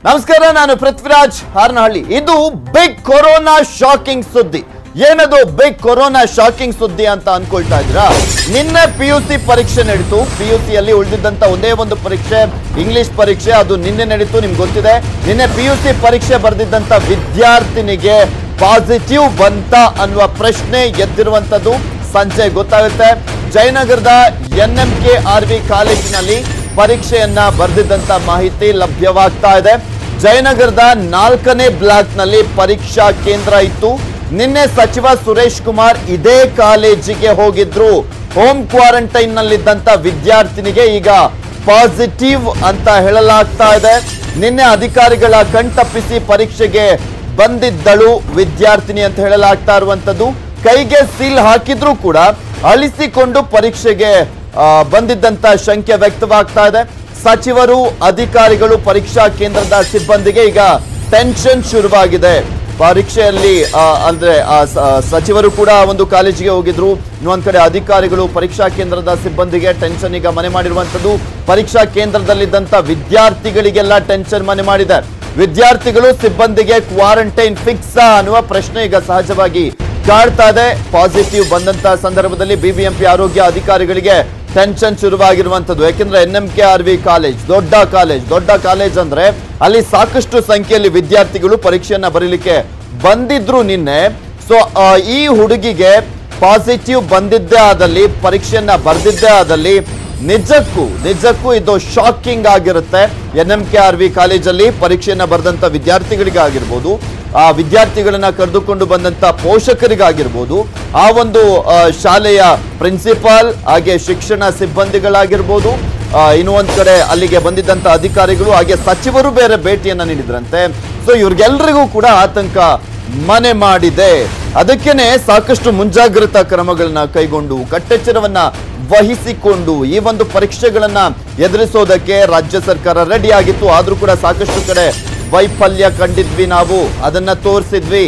ನಮಸ್ಕಾರ ನಾನು ಪೃಥ್ವಿರಾಜ್ ಹಾರನಹಳ್ಳಿ ಇದು ಬಿಗ್ ಕೊರೋನಾ ಶಾಕಿಂಗ್ ಸುದ್ದಿ ಏನದು ಬಿಗ್ ಕೊರೋನಾ ಶಾಕಿಂಗ್ ಸುದ್ದಿ ಅಂತ ಅನ್ಕೊಳ್ತಾ ಇದ್ದೀರಾ ನಿನ್ನೆ ಪಿ ಯು ಸಿ ಪರೀಕ್ಷೆ ನಡೀತು ಪಿ ಯು ಸಿಯಲ್ಲಿ ಉಳಿದಿದ್ದಂತ ಒಂದೇ ಒಂದು ಪರೀಕ್ಷೆ ಇಂಗ್ಲಿಷ್ ಪರೀಕ್ಷೆ ಅದು ನಿನ್ನೆ ನಡೀತು ನಿಮ್ಗೆ ಗೊತ್ತಿದೆ ನಿನ್ನೆ ಪಿ ಯು ಸಿ ಪರೀಕ್ಷೆ ಬರೆದಿದ್ದಂತ ವಿದ್ಯಾರ್ಥಿನಿಗೆ ಪಾಸಿಟಿವ್ ಬಂತ ಅನ್ನುವ ಪ್ರಶ್ನೆ ಎದ್ದಿರುವಂತದ್ದು ಸಂಜೆ ಗೊತ್ತಾಗುತ್ತೆ ಜಯನಗರದ N M K R V ಕಾಲೇಜಿನಲ್ಲಿ ಪರೀಕ್ಷೆಯನ್ನ ಬರೆದಿದ್ದಂತ ಮಾಹಿತಿ ಲಭ್ಯವಾಗ್ತಾ ಇದೆ ಜಯನಗರದ ನಾಲ್ಕನೇ ಬ್ಲಾಕ್ ನಲ್ಲಿ ಪರೀಕ್ಷಾ ಕೇಂದ್ರ ಇತ್ತು ನಿನ್ನೆ ಸಚಿವ ಸುರೇಶ್ ಕುಮಾರ್ ಇದೇ ಕಾಲೇಜಿಗೆ ಹೋಗಿದ್ರು ಹೋಮ್ ಕ್ವಾರಂಟೈನ್ ನಲ್ಲಿದ್ದಂತ ವಿದ್ಯಾರ್ಥಿನಿಗೆ ಈಗ ಪಾಸಿಟಿವ್ ಅಂತ ಹೇಳಲಾಗ್ತಾ ಇದೆ ನಿನ್ನೆ ಅಧಿಕಾರಿಗಳ ಕಣ್ತಪ್ಪಿಸಿ ಪರೀಕ್ಷೆಗೆ ಬಂದಿದ್ದಳು ವಿದ್ಯಾರ್ಥಿನಿ ಅಂತ ಹೇಳಲಾಗ್ತಾ ಇರುವಂತದ್ದು ಕೈಗೆ ಸೀಲ್ ಹಾಕಿದ್ರೂ ಕೂಡ ಅಳಿಸಿಕೊಂಡು ಪರೀಕ್ಷೆಗೆ ಆ, ಬಂದಿದ್ದಂತ ಶಂಕೆ ವ್ಯಕ್ತವಾಗ್ತಾ ಇದೆ ಸಚಿವರು ಅಧಿಕಾರಿಗಳು ಪರೀಕ್ಷಾ ಕೇಂದ್ರದ ಸಿಬ್ಬಂದಿಗೆ ಈಗ ಟೆನ್ಷನ್ ಶುರುವಾಗಿದೆ ಪರೀಕ್ಷೆಯಲ್ಲಿ ಆ, ಅಂದ್ರೆ ಆ ಸ- ಸಚಿವರು ಕೂಡ ಒಂದು ಕಾಲೇಜಿಗೆ ಹೋಗಿದ್ರು ಇನ್ನೊಂದ್ ಕಡೆ ಅಧಿಕಾರಿಗಳು ಪರೀಕ್ಷಾ ಕೇಂದ್ರದ ಸಿಬ್ಬಂದಿಗೆ ಟೆನ್ಷನ್ ಈಗ ಮನೆ ಮಾಡಿರುವಂತದ್ದು ಪರೀಕ್ಷಾ ಕೇಂದ್ರದಲ್ಲಿದ್ದಂತ ವಿದ್ಯಾರ್ಥಿಗಳಿಗೆಲ್ಲ ಟೆನ್ಷನ್ ಮನೆ ಮಾಡಿದೆ ವಿದ್ಯಾರ್ಥಿಗಳು ಸಿಬ್ಬಂದಿಗೆ ಕ್ವಾರಂಟೈನ್ ಫಿಕ್ಸ್ ಅನ್ನುವ ಪ್ರಶ್ನೆ ಈಗ ಸಹಜವಾಗಿ ಕಾಡ್ತಾ ಇದೆ ಪಾಸಿಟಿವ್ ಬಂದಂತ ಸಂದರ್ಭದಲ್ಲಿ ಬಿಬಿಎಂಪಿ ಆರೋಗ್ಯ ಅಧಿಕಾರಿಗಳಿಗೆ ಟೆನ್ಷನ್ ಶುರುವಾಗಿರುವಂತದ್ದು ಯಾಕೆಂದ್ರೆ N M K R V college ದೊಡ್ಡ ಕಾಲೇಜ್ ದೊಡ್ಡ ಕಾಲೇಜ್ ಅಂದ್ರೆ ಅಲ್ಲಿ ಸಾಕಷ್ಟು ಸಂಖ್ಯೆಯಲ್ಲಿ ವಿದ್ಯಾರ್ಥಿಗಳು ಪರೀಕ್ಷೆಯನ್ನ ಬರೀಲಿಕ್ಕೆ ಬಂದಿದ್ರು ನಿನ್ನೆ ಸೊ ಈ ಹುಡುಗಿಗೆ ಪಾಸಿಟಿವ್ ಬಂದಿದ್ದೇ ಆದಲ್ಲಿ ಪರೀಕ್ಷೆಯನ್ನ ಬರೆದಿದ್ದೇ ಆದಲ್ಲಿ ನಿಜಕ್ಕೂ ನಿಜಕ್ಕೂ ಇದು ಶಾಕಿಂಗ್ ಆಗಿರುತ್ತೆ N M K R V ಕಾಲೇಜಲ್ಲಿ ಪರೀಕ್ಷೆಯನ್ನ ಬರೆದಂತ ವಿದ್ಯಾರ್ಥಿಗಳಿಗಾಗಿರ್ಬೋದು ಆ ವಿದ್ಯಾರ್ಥಿಗಳನ್ನ ಕರೆದುಕೊಂಡು ಬಂದಂತ ಪೋಷಕರಿಗಾಗಿರ್ಬೋದು ಆ ಒಂದು ಆ, ಶಾಲೆಯ ಪ್ರಿನ್ಸಿಪಾಲ್ ಹಾಗೆ ಶಿಕ್ಷಣ ಸಿಬ್ಬಂದಿಗಳಾಗಿರ್ಬೋದು ಆ, ಇನ್ನು ಒಂದ್ ಕಡೆ ಅಲ್ಲಿಗೆ ಬಂದಿದ್ದಂತ ಅಧಿಕಾರಿಗಳು ಹಾಗೆ ಸಚಿವರು ಬೇರೆ ಭೇಟಿಯನ್ನ ನೀಡಿದ್ರಂತೆ ಸೊ ಇವ್ರಿಗೆಲ್ರಿಗೂ ಕೂಡ ಆತಂಕ ಮನೆ ಮಾಡಿದೆ ಅದಕ್ಕೇನೆ ಸಾಕಷ್ಟು ಮುಂಜಾಗ್ರತಾ ಕ್ರಮಗಳನ್ನ ಕೈಗೊಂಡು ಕಟ್ಟೆಚ್ಚರವನ್ನ ವಹಿಸಿಕೊಂಡು ಈ ಒಂದು ಪರೀಕ್ಷೆಗಳನ್ನ ಎದುರಿಸೋದಕ್ಕೆ ರಾಜ್ಯ ಸರ್ಕಾರ ರೆಡಿ ಆಗಿತ್ತು ಆದ್ರೂ ಕೂಡ ಸಾಕಷ್ಟು ಕಡೆ ವೈಫಲ್ಯ ಕಂಡಿದ್ವಿ ನಾವು ಅದನ್ನ ತೋರಿಸಿದ್ವಿ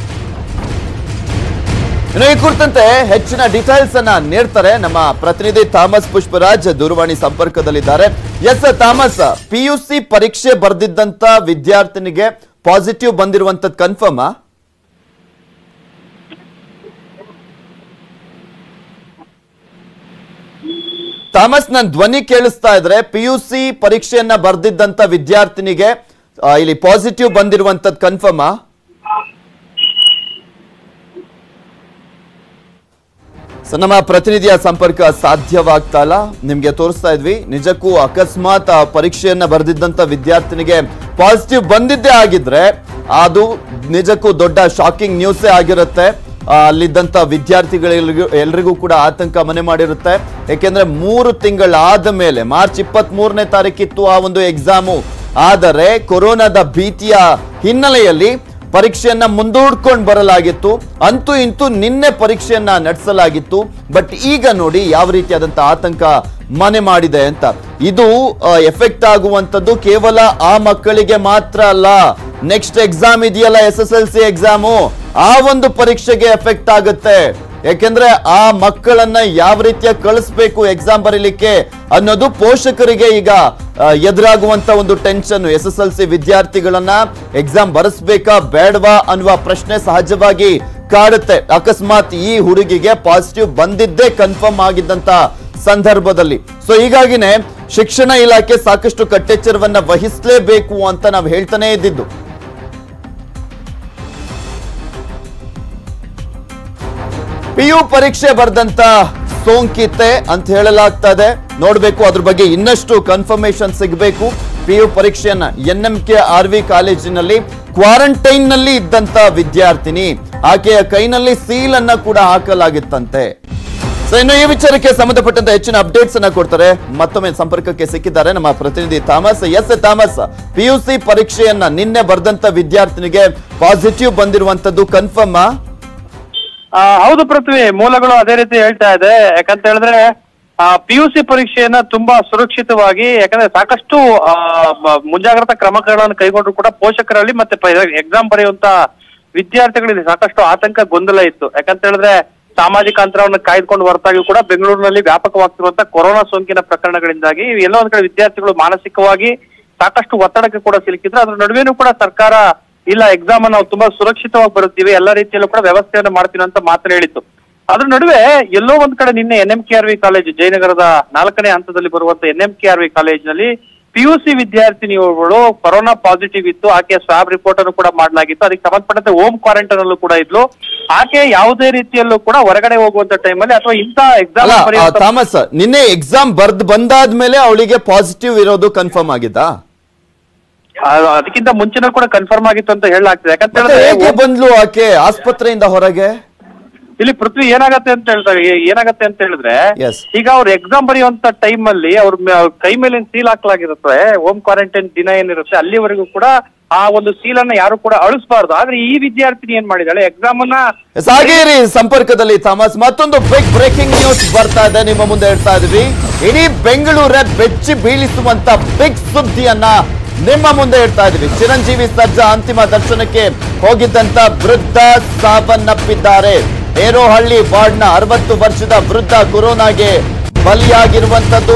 ಇನ್ನು ಈ ಕುರಿತಂತೆ ಹೆಚ್ಚಿನ ಡೀಟೇಲ್ಸ್ ಅನ್ನ ನೀಡ್ತಾರೆ ನಮ್ಮ ಪ್ರತಿನಿಧಿ ಥಾಮಸ್ ಪುಷ್ಪರಾಜ್ ದೂರವಾಣಿ ಸಂಪರ್ಕದಲ್ಲಿದ್ದಾರೆ ಎಸ್ ಥಾಮಸ್ ಪಿಯುಸಿ ಪರೀಕ್ಷೆ ಬರೆದಿದ್ದಂತ ವಿದ್ಯಾರ್ಥಿನಿಗೆ ಪಾಸಿಟಿವ್ ಬಂದಿರುವಂತದ್ ಕನ್ಫರ್ಮ್ ಥಾಮಸ್ ನನ್ ಧ್ವನಿ ಕೇಳಿಸ್ತಾ ಇದ್ರೆ ಪಿ ಯು ಸಿ ಪರೀಕ್ಷೆಯನ್ನ ಬರೆದಿದ್ದಂತ ವಿದ್ಯಾರ್ಥಿನಿಗೆ ಆ, ಇಲ್ಲಿ ಪಾಸಿಟಿವ್ ಬಂದಿರುವಂತದ್ ಕನ್ಫರ್ಮ್ ಸೊ ನಮ್ಮ ಪ್ರತಿನಿಧಿಯ ಸಂಪರ್ಕ ಸಾಧ್ಯವಾಗ್ತಾ ಇಲ್ಲ ನಿಮ್ಗೆ ತೋರಿಸ್ತಾ ಇದ್ವಿ ನಿಜಕ್ಕೂ ಅಕಸ್ಮಾತ್ ಆ ಪರೀಕ್ಷೆಯನ್ನ ಬರೆದಿದ್ದಂತ ವಿದ್ಯಾರ್ಥಿನಿಗೆ ಪಾಸಿಟಿವ್ ಬಂದಿದ್ದೇ ಆಗಿದ್ರೆ ಅದು ನಿಜಕ್ಕೂ ದೊಡ್ಡ ಶಾಕಿಂಗ್ ನ್ಯೂಸೇ ಆಗಿರುತ್ತೆ ಆ, ಅಲ್ಲಿದ್ದಂತ ವಿದ್ಯಾರ್ಥಿಗಳಿಗೂ ಎಲ್ರಿಗೂ ಕೂಡ ಆತಂಕ ಮನೆ ಮಾಡಿರುತ್ತೆ ಯಾಕೆಂದ್ರೆ ಮೂರು ತಿಂಗಳಾದ ಮೇಲೆ ಮಾರ್ಚ್ ಇಪ್ಪತ್ತ್ ಮೂರನೇ ತಾರೀಕಿತ್ತು ಆ ಒಂದು ಎಕ್ಸಾಮು ಆದರೆ ಕೊರೋನಾದ ಭೀತಿಯ ಹಿನ್ನೆಲೆಯಲ್ಲಿ ಪರೀಕ್ಷೆಯನ್ನ ಮುಂದೂಡ್ಕೊಂಡು ಬರಲಾಗಿತ್ತು ಅಂತೂ ಇಂತೂ ನಿನ್ನೆ ಪರೀಕ್ಷೆಯನ್ನ ನಡೆಸಲಾಗಿತ್ತು ಬಟ್ ಈಗ ನೋಡಿ ಯಾವ ರೀತಿಯಾದಂತ ಆತಂಕ ಮನೆ ಮಾಡಿದೆ ಅಂತ ಇದು ಎಫೆಕ್ಟ್ ಆಗುವಂತದ್ದು ಕೇವಲ ಆ ಮಕ್ಕಳಿಗೆ ಮಾತ್ರ ಅಲ್ಲ ನೆಕ್ಸ್ಟ್ ಎಕ್ಸಾಮ್ ಇದೆಯಲ್ಲ S S L C exam ಆ ಒಂದು ಪರೀಕ್ಷೆಗೆ ಎಫೆಕ್ಟ್ ಆಗುತ್ತೆ ಯಾಕೆಂದ್ರೆ ಆ ಮಕ್ಕಳನ್ನ ಯಾವ ರೀತಿಯ ಕಳಿಸ್ಬೇಕು ಎಕ್ಸಾಮ್ ಬರೀಲಿಕ್ಕೆ ಅನ್ನೋದು ಪೋಷಕರಿಗೆ ಈಗ ಆ, ಎದುರಾಗುವಂತ ಒಂದು tension S S L C ವಿದ್ಯಾರ್ಥಿಗಳನ್ನ ಎಕ್ಸಾಮ್ ಬರೆಸ್ಬೇಕಾ ಬೇಡವಾ ಅನ್ನುವ ಪ್ರಶ್ನೆ ಸಹಜವಾಗಿ ಕಾಡುತ್ತೆ ಅಕಸ್ಮಾತ್ ಈ ಹುಡುಗಿಗೆ ಪಾಸಿಟಿವ್ ಬಂದಿದ್ದೇ ಕನ್ಫರ್ಮ್ ಆಗಿದ್ದಂತ ಸಂದರ್ಭದಲ್ಲಿ ಸೊ ಹೀಗಾಗಿನೇ ಶಿಕ್ಷಣ ಇಲಾಖೆ ಸಾಕಷ್ಟು ಕಟ್ಟೆಚ್ಚರವನ್ನ ವಹಿಸಲೇಬೇಕು ಅಂತ ನಾವು ಹೇಳ್ತಾನೆ ಇದ್ದಿದ್ದು ಪಿ ಯು ಪರೀಕ್ಷೆ ಬರೆದಂತ ಸೋಂಕಿತೆ ಅಂತ ಹೇಳಲಾಗ್ತಾ ಇದೆ ನೋಡ್ಬೇಕು ಅದ್ರ ಬಗ್ಗೆ ಇನ್ನಷ್ಟು ಕನ್ಫರ್ಮೇಶನ್ ಸಿಗಬೇಕು ಪಿ ಯು ಪರೀಕ್ಷೆಯನ್ನ N M K R V ಕಾಲೇಜಿನಲ್ಲಿ ಕ್ವಾರಂಟೈನ್ ನಲ್ಲಿ ಇದ್ದಂತ ವಿದ್ಯಾರ್ಥಿನಿ ಆಕೆಯ ಕೈನಲ್ಲಿ ಸೀಲ್ ಅನ್ನ ಕೂಡ ಹಾಕಲಾಗಿತ್ತಂತೆ ಸೊ ಇನ್ನು ಈ ವಿಚಾರಕ್ಕೆ ಸಂಬಂಧಪಟ್ಟಂತ ಹೆಚ್ಚಿನ ಅಪ್ಡೇಟ್ಸ್ ಅನ್ನ ಕೊಡ್ತಾರೆ ಮತ್ತೊಮ್ಮೆ ಸಂಪರ್ಕಕ್ಕೆ ಸಿಕ್ಕಿದ್ದಾರೆ ನಮ್ಮ ಪ್ರತಿನಿಧಿ ಥಾಮಸ್ ಎಸ್ ಥಾಮಸ್ ಪಿಯುಸಿ ಪರೀಕ್ಷೆಯನ್ನ ನಿನ್ನೆ ಬರೆದಂತ ವಿದ್ಯಾರ್ಥಿನಿಗೆ ಪಾಸಿಟಿವ್ ಬಂದಿರುವಂತದ್ದು ಕನ್ಫರ್ಮ್ ಆ, ಹೌದು ಪೃಥ್ವಿ ಮೂಲಗಳು ಅದೇ ರೀತಿ ಹೇಳ್ತಾ ಇದೆ ಯಾಕಂತ ಹೇಳಿದ್ರೆ ಪಿ ಯು ಸಿ ಪರೀಕ್ಷೆಯನ್ನ ತುಂಬಾ ಸುರಕ್ಷಿತವಾಗಿ ಯಾಕಂದ್ರೆ ಸಾಕಷ್ಟು ಆ, ಮ- ಮುಂಜಾಗ್ರತಾ ಕ್ರಮಗಳನ್ನು ಕೈಗೊಂಡ್ರು ಕೂಡ ಪೋಷಕರಲ್ಲಿ ಮತ್ತೆ ಎಕ್ಸಾಮ್ ಬರೆಯುವಂತ ವಿದ್ಯಾರ್ಥಿಗಳಲ್ಲಿ ಸಾಕಷ್ಟು ಆತಂಕ ಗೊಂದಲ ಇತ್ತು ಯಾಕಂತ ಹೇಳಿದ್ರೆ ಸಾಮಾಜಿಕ ಅಂತರವನ್ನು ಕಾಯ್ದುಕೊಂಡು ಹೊರತಾಗಿ ಕೂಡ ಬೆಂಗಳೂರಿನಲ್ಲಿ ವ್ಯಾಪಕವಾಗ್ತಿರುವಂತ ಕೊರೋನಾ ಸೋಂಕಿನ ಪ್ರಕರಣಗಳಿಂದಾಗಿ ಎಲ್ಲೋ ಒಂದ್ ಕಡೆ ವಿದ್ಯಾರ್ಥಿಗಳು ಮಾನಸಿಕವಾಗಿ ಸಾಕಷ್ಟು ಒತ್ತಡಕ್ಕೆ ಕೂಡ ಸಿಲುಕಿದ್ರು ಅದ್ರ ನಡುವೆನೂ ಕೂಡ ಸರ್ಕಾರ ಇಲ್ಲ ಎಕ್ಸಾಮ್ ನಾವು ತುಂಬಾ ಸುರಕ್ಷಿತವಾಗಿ ಬರುತ್ತೀವಿ ಎಲ್ಲಾ ರೀತಿಯಲ್ಲೂ ಕೂಡ ವ್ಯವಸ್ಥೆಯನ್ನು ಮಾಡ್ತೀವಿ ಅಂತ ಮಾತನ್ನ ಹೇಳಿತ್ತು ಅದ್ರ ನಡುವೆ ಎಲ್ಲೋ ಒಂದ್ ಕಡೆ ನಿನ್ನೆ N M K R V college ಜಯನಗರದ ನಾಲ್ಕನೇ ಹಂತದಲ್ಲಿ ಬರುವಂತ N M K R V ಕಾಲೇಜಿನಲ್ಲಿ ಪಿ ಯು ಸಿ ವಿದ್ಯಾರ್ಥಿನಿಯೊಬ್ಬಳು ಕೊರೋನಾ ಪಾಸಿಟಿವ್ ಇತ್ತು ಆಕೆಯ ಸ್ವಾಬ್ ರಿಪೋರ್ಟ್ ಅನ್ನು ಕೂಡ ಮಾಡಲಾಗಿತ್ತು ಅದಕ್ಕೆ ಸಂಬಂಧಪಟ್ಟಂತೆ ಹೋಮ್ ಕ್ವಾರಂಟೈನ್ ಅಲ್ಲೂ ಕೂಡ ಇದ್ಲು ಆಕೆ ಯಾವುದೇ ರೀತಿಯಲ್ಲೂ ಕೂಡ ಹೊರಗಡೆ ಹೋಗುವಂತ ಟೈಮಲ್ಲಿ ಅಥವಾ ಇಂಥ ಅಲ್ಲ ಎಕ್ಸಾಮ್ ಆ, ಥಾಮಸ್ ನಿನ್ನೆ ಎಕ್ಸಾಮ್ ಬರ್ದ್ ಬಂದಾದ್ಮೇಲೆ ಅವಳಿಗೆ ಪಾಸಿಟಿವ್ ಇರೋದು ಕನ್ಫರ್ಮ್ ಆಗಿದ್ದಾ ಅದಕ್ಕಿಂತ ಮುಂಚೆನೂ ಕೂಡ ಕನ್ಫರ್ಮ್ ಆಗಿತ್ತು ಅಂತ ಹೇಳಲಾಗ್ತದೆ ಯಾಕಂತ ಮತ್ತೆ ಹೇಗೆ ಹೇಳಿದ್ರೆ ಬಂದ್ಲು ಆಕೆ ಆಸ್ಪತ್ರೆಯಿಂದ ಹೊರಗೆ ಇಲ್ಲಿ ಪೃಥ್ವಿ ಏನಾಗತ್ತೆ ಅಂತ ಹೇಳ್ತಾರೆ ಏ- ಏನಾಗತ್ತೆ ಅಂತ ಹೇಳಿದ್ರೆ Yes. ಈಗ ಅವ್ರು ಎಕ್ಸಾಮ್ ಬರೆಯುವಂತ ಟೈಮ್ ಅಲ್ಲಿ ಅವ್ರ ಮೇ- ಅವ್ರ ಕೈ ಮೇಲೆ ಸೀಲ್ ಹಾಕ್ಲಾಗಿರುತ್ತೆ ಹೋಮ್ ಕ್ವಾರಂಟೈನ್ ದಿನ ಏನಿರುತ್ತೆ ಅಲ್ಲಿವರೆಗೂ ಕೂಡ ಆ ಒಂದು ಸೀಲ್ ಅನ್ನ ಯಾರು ಕೂಡ ಅಳಿಸಬಾರ್ದು ಆದ್ರೆ ಈ ವಿದ್ಯಾರ್ಥಿನಿ ಏನ್ ಮಾಡಿದಾಳೆ ಎಕ್ಸಾಮ್ ಅನ್ನ ಸಾಗೇರಿ ಸಂಪರ್ಕದಲ್ಲಿ ಥಾಮಸ್ ಮತ್ತೊಂದು ಬಿಗ್ ಬ್ರೇಕಿಂಗ್ ನ್ಯೂಸ್ ಬರ್ತಾ ಇದೆ ನಿಮ್ಮ ಮುಂದೆ ಹೇಳ್ತಾ ಇದ್ವಿ ಇಡೀ ಬೆಂಗಳೂರೇ ಬೆಚ್ಚಿ ಬೀಳಿಸುವಂತ ಬಿಗ್ ಸುದ್ದಿಯನ್ನ ನಿಮ್ಮ ಮುಂದೆ ಹೇಳ್ತಾ ಇದ್ವಿ ಚಿರಂಜೀವಿ ಸರ್ಜಾ ಅಂತಿಮ ದರ್ಶನಕ್ಕೆ ಹೋಗಿದ್ದಂತ ವೃದ್ಧ ಸಾವನ್ನಪ್ಪಿದ್ದಾರೆ ಏರೋಹಳ್ಳಿ ವಾರ್ಡ್ನ ಅರವತ್ತು ವರ್ಷದ ವೃದ್ಧ ಕೊರೋನಾಗೆ ಬಲಿಯಾಗಿರುವಂತದ್ದು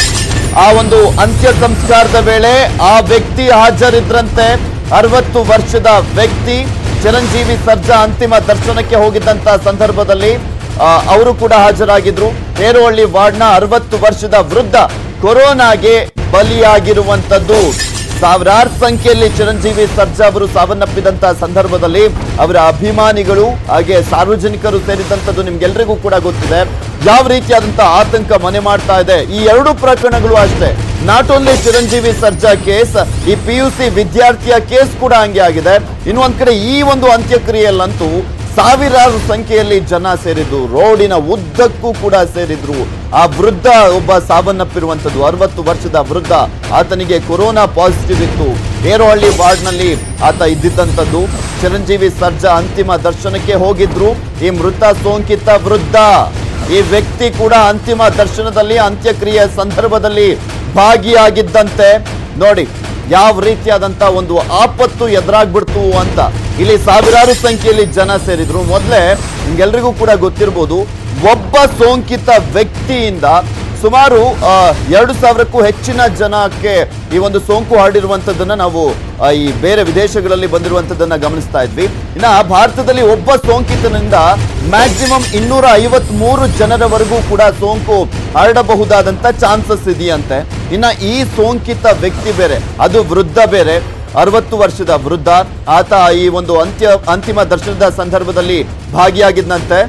ಆ ಒಂದು ಅಂತ್ಯ ಸಂಸ್ಕಾರದ ವೇಳೆ ಆ ವ್ಯಕ್ತಿ ಹಾಜರಿದ್ರಂತೆ ಅರವತ್ತು ವರ್ಷದ ವ್ಯಕ್ತಿ ಚಿರಂಜೀವಿ ಸರ್ಜಾ ಅಂತಿಮ ದರ್ಶನಕ್ಕೆ ಹೋಗಿದ್ದಂತ ಸಂದರ್ಭದಲ್ಲಿ ಆ, ಅವರು ಕೂಡ ಹಾಜರಾಗಿದ್ರು ಹೇರೋಹಳ್ಳಿ ವಾರ್ಡ್ನ ಅರವತ್ತು ವರ್ಷದ ವೃದ್ಧ ಕೊರೋನಾಗೆ ಬಲಿಯಾಗಿರುವಂತದ್ದು ಸಾವಿರಾರು ಸಂಖ್ಯೆಯಲ್ಲಿ ಚಿರಂಜೀವಿ ಸರ್ಜಾ ಅವರು ಸಾವನ್ನಪ್ಪಿದಂತ ಸಂದರ್ಭದಲ್ಲಿ ಅವರ ಅಭಿಮಾನಿಗಳು ಹಾಗೆ ಸಾರ್ವಜನಿಕರು ಸೇರಿದಂತದ್ದು ನಿಮ್ಗೆಲ್ರಿಗೂ ಕೂಡ ಗೊತ್ತಿದೆ ಯಾವ ರೀತಿಯಾದಂತಹ ಆತಂಕ ಮನೆ ಮಾಡ್ತಾ ಇದೆ ಈ ಎರಡು ಪ್ರಕರಣಗಳು ಅಷ್ಟೇ not only Chiranjeevi Sarja case ಈ ಪಿ ಯು ಸಿ ವಿದ್ಯಾರ್ಥಿಯ ಕೇಸ್ ಕೂಡ ಹಂಗೆ ಆಗಿದೆ ಇನ್ನೊಂದ್ ಕಡೆ ಈ ಒಂದು ಅಂತ್ಯಕ್ರಿಯೆಯಲ್ಲಂತೂ ಸಾವಿರಾರು ಸಂಖ್ಯೆಯಲ್ಲಿ ಜನ ಸೇರಿದ್ರು ರೋಡಿನ ಉದ್ದಕ್ಕೂ ಕೂಡ ಸೇರಿದ್ರು ಆ ವೃದ್ಧ ಒಬ್ಬ ಸಾವನ್ನಪ್ಪಿರುವಂತದ್ದು ಅರವತ್ತು ವರ್ಷದ ವೃದ್ಧ ಆತನಿಗೆ ಕೊರೋನಾ ಪಾಸಿಟಿವ್ ಇತ್ತು ಏರೋಹಳ್ಳಿ ವಾರ್ಡ್ನಲ್ಲಿ ಆತ ಇದ್ದಿದ್ದಂಥದ್ದು ಚಿರಂಜೀವಿ ಸರ್ಜಾ ಅಂತಿಮ ದರ್ಶನಕ್ಕೆ ಹೋಗಿದ್ರು ಈ ಮೃತ ಸೋಂಕಿತ ವೃದ್ಧ ಈ ವ್ಯಕ್ತಿ ಕೂಡ ಅಂತಿಮ ದರ್ಶನದಲ್ಲಿ ಅಂತ್ಯಕ್ರಿಯೆ ಸಂದರ್ಭದಲ್ಲಿ ಭಾಗಿಯಾಗಿದ್ದಂತೆ ನೋಡಿ ಯಾವ ರೀತಿಯಾದಂತ ಒಂದು ಆಪತ್ತು ಎದುರಾಗ್ಬಿಡ್ತು ಅಂತ ಇಲ್ಲಿ ಸಾವಿರಾರು ಸಂಖ್ಯೆಯಲ್ಲಿ ಜನ ಸೇರಿದ್ರು ಮೊದಲೇ ನಿಮ್ಗೆಲ್ರಿಗೂ ಕೂಡ ಗೊತ್ತಿರ್ಬೋದು ಒಬ್ಬ ಸೋಂಕಿತ ವ್ಯಕ್ತಿಯಿಂದ ಸುಮಾರು ಆ, ಎರಡು ಸಾವಿರಕ್ಕೂ ಹೆಚ್ಚಿನ ಜನಕ್ಕೆ ಈ ಒಂದು ಸೋಂಕು ಹರಡಿರುವಂತದ್ದನ್ನ ನಾವು ಆ, ಈ ಬೇರೆ ವಿದೇಶಗಳಲ್ಲಿ ಬಂದಿರುವಂತದ್ದನ್ನ ಗಮನಿಸ್ತಾ ಇದ್ವಿ ಇನ್ನ ಭಾರತದಲ್ಲಿ ಒಬ್ಬ ಸೋಂಕಿತನಿಂದ ಮ್ಯಾಕ್ಸಿಮಮ್ ಇನ್ನೂರ ಐವತ್ ಮೂರು ಜನರವರೆಗೂ ಕೂಡ ಸೋಂಕು ಹರಡಬಹುದಾದಂತ ಚಾನ್ಸಸ್ ಇದೆಯಂತೆ ಇನ್ನ ಈ ಸೋಂಕಿತ ವ್ಯಕ್ತಿ ಬೇರೆ ಅದು ವೃದ್ಧ ಬೇರೆ ಅರವತ್ತು ವರ್ಷದ ವೃದ್ಧ ಆತ ಈ ಒಂದು ಅಂತ್ಯ ಅಂತಿಮ ದರ್ಶನದ ಸಂದರ್ಭದಲ್ಲಿ ಭಾಗಿಯಾಗಿದ್ದಂತೆ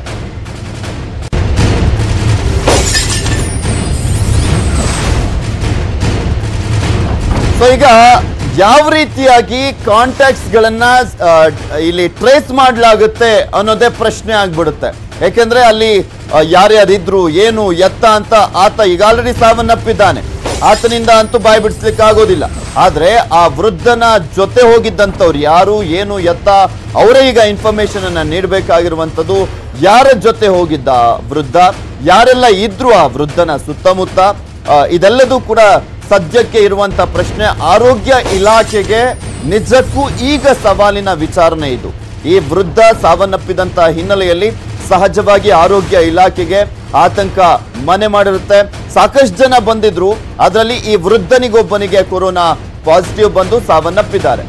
ಸೊ ಈಗ ಯಾವ ರೀತಿಯಾಗಿ ಕಾಂಟ್ಯಾಕ್ಟ್ಸ್ ಗಳನ್ನ ಆ, ಇಲ್ಲಿ ಟ್ರೇಸ್ ಮಾಡಲಾಗುತ್ತೆ ಅನ್ನೋದೇ ಪ್ರಶ್ನೆ ಆಗ್ಬಿಡುತ್ತೆ ಯಾಕೆಂದ್ರೆ ಅಲ್ಲಿ ಆ, ಯಾರ್ಯಾರಿದ್ರು ಏನು ಎತ್ತ ಅಂತ ಆತ ಈಗ ಆಲ್ರೆಡಿ ಸಾವನ್ನಪ್ಪಿದ್ದಾನೆ ಆತನಿಂದ ಅಂತೂ ಬಾಯಿ ಬಿಡಿಸ್ಲಿಕ್ಕೆ ಆಗೋದಿಲ್ಲ ಆದ್ರೆ ಆ ವೃದ್ಧನ ಜೊತೆ ಹೋಗಿದ್ದಂಥವ್ರು ಯಾರು ಏನು ಎತ್ತ ಅವರೇ ಈಗ ಇನ್ಫಾರ್ಮೇಶನ್ ಅನ್ನ ನೀಡಬೇಕಾಗಿರುವಂಥದ್ದು ಯಾರ ಜೊತೆ ಹೋಗಿದ್ದ ವೃದ್ಧ ಯಾರೆಲ್ಲ ಇದ್ರು ಆ ವೃದ್ಧನ ಸುತ್ತಮುತ್ತ ಆ, ಇದೆಲ್ಲದೂ ಕೂಡ ಸದ್ಯಕ್ಕೆ ಇರುವಂತ ಪ್ರಶ್ನೆ ಆರೋಗ್ಯ ಇಲಾಖೆಗೆ ನಿಜಕ್ಕೂ ಈಗ ಸವಾಲಿನ ವಿಚಾರಣೆ ಇದು ಈ ವೃದ್ಧ ಸಾವನ್ನಪ್ಪಿದಂತ ಹಿನ್ನೆಲೆಯಲ್ಲಿ ಸಹಜವಾಗಿ ಆರೋಗ್ಯ ಇಲಾಖೆಗೆ ಆತಂಕ ಮನೆ ಮಾಡಿರುತ್ತೆ ಸಾಕಷ್ಟು ಜನ ಬಂದಿದ್ರು ಅದರಲ್ಲಿ ಈ ವೃದ್ಧನಿಗೊಬ್ಬನಿಗೆ ಕೊರೋನಾ ಪಾಸಿಟಿವ್ ಬಂದು ಸಾವನ್ನಪ್ಪಿದ್ದಾರೆ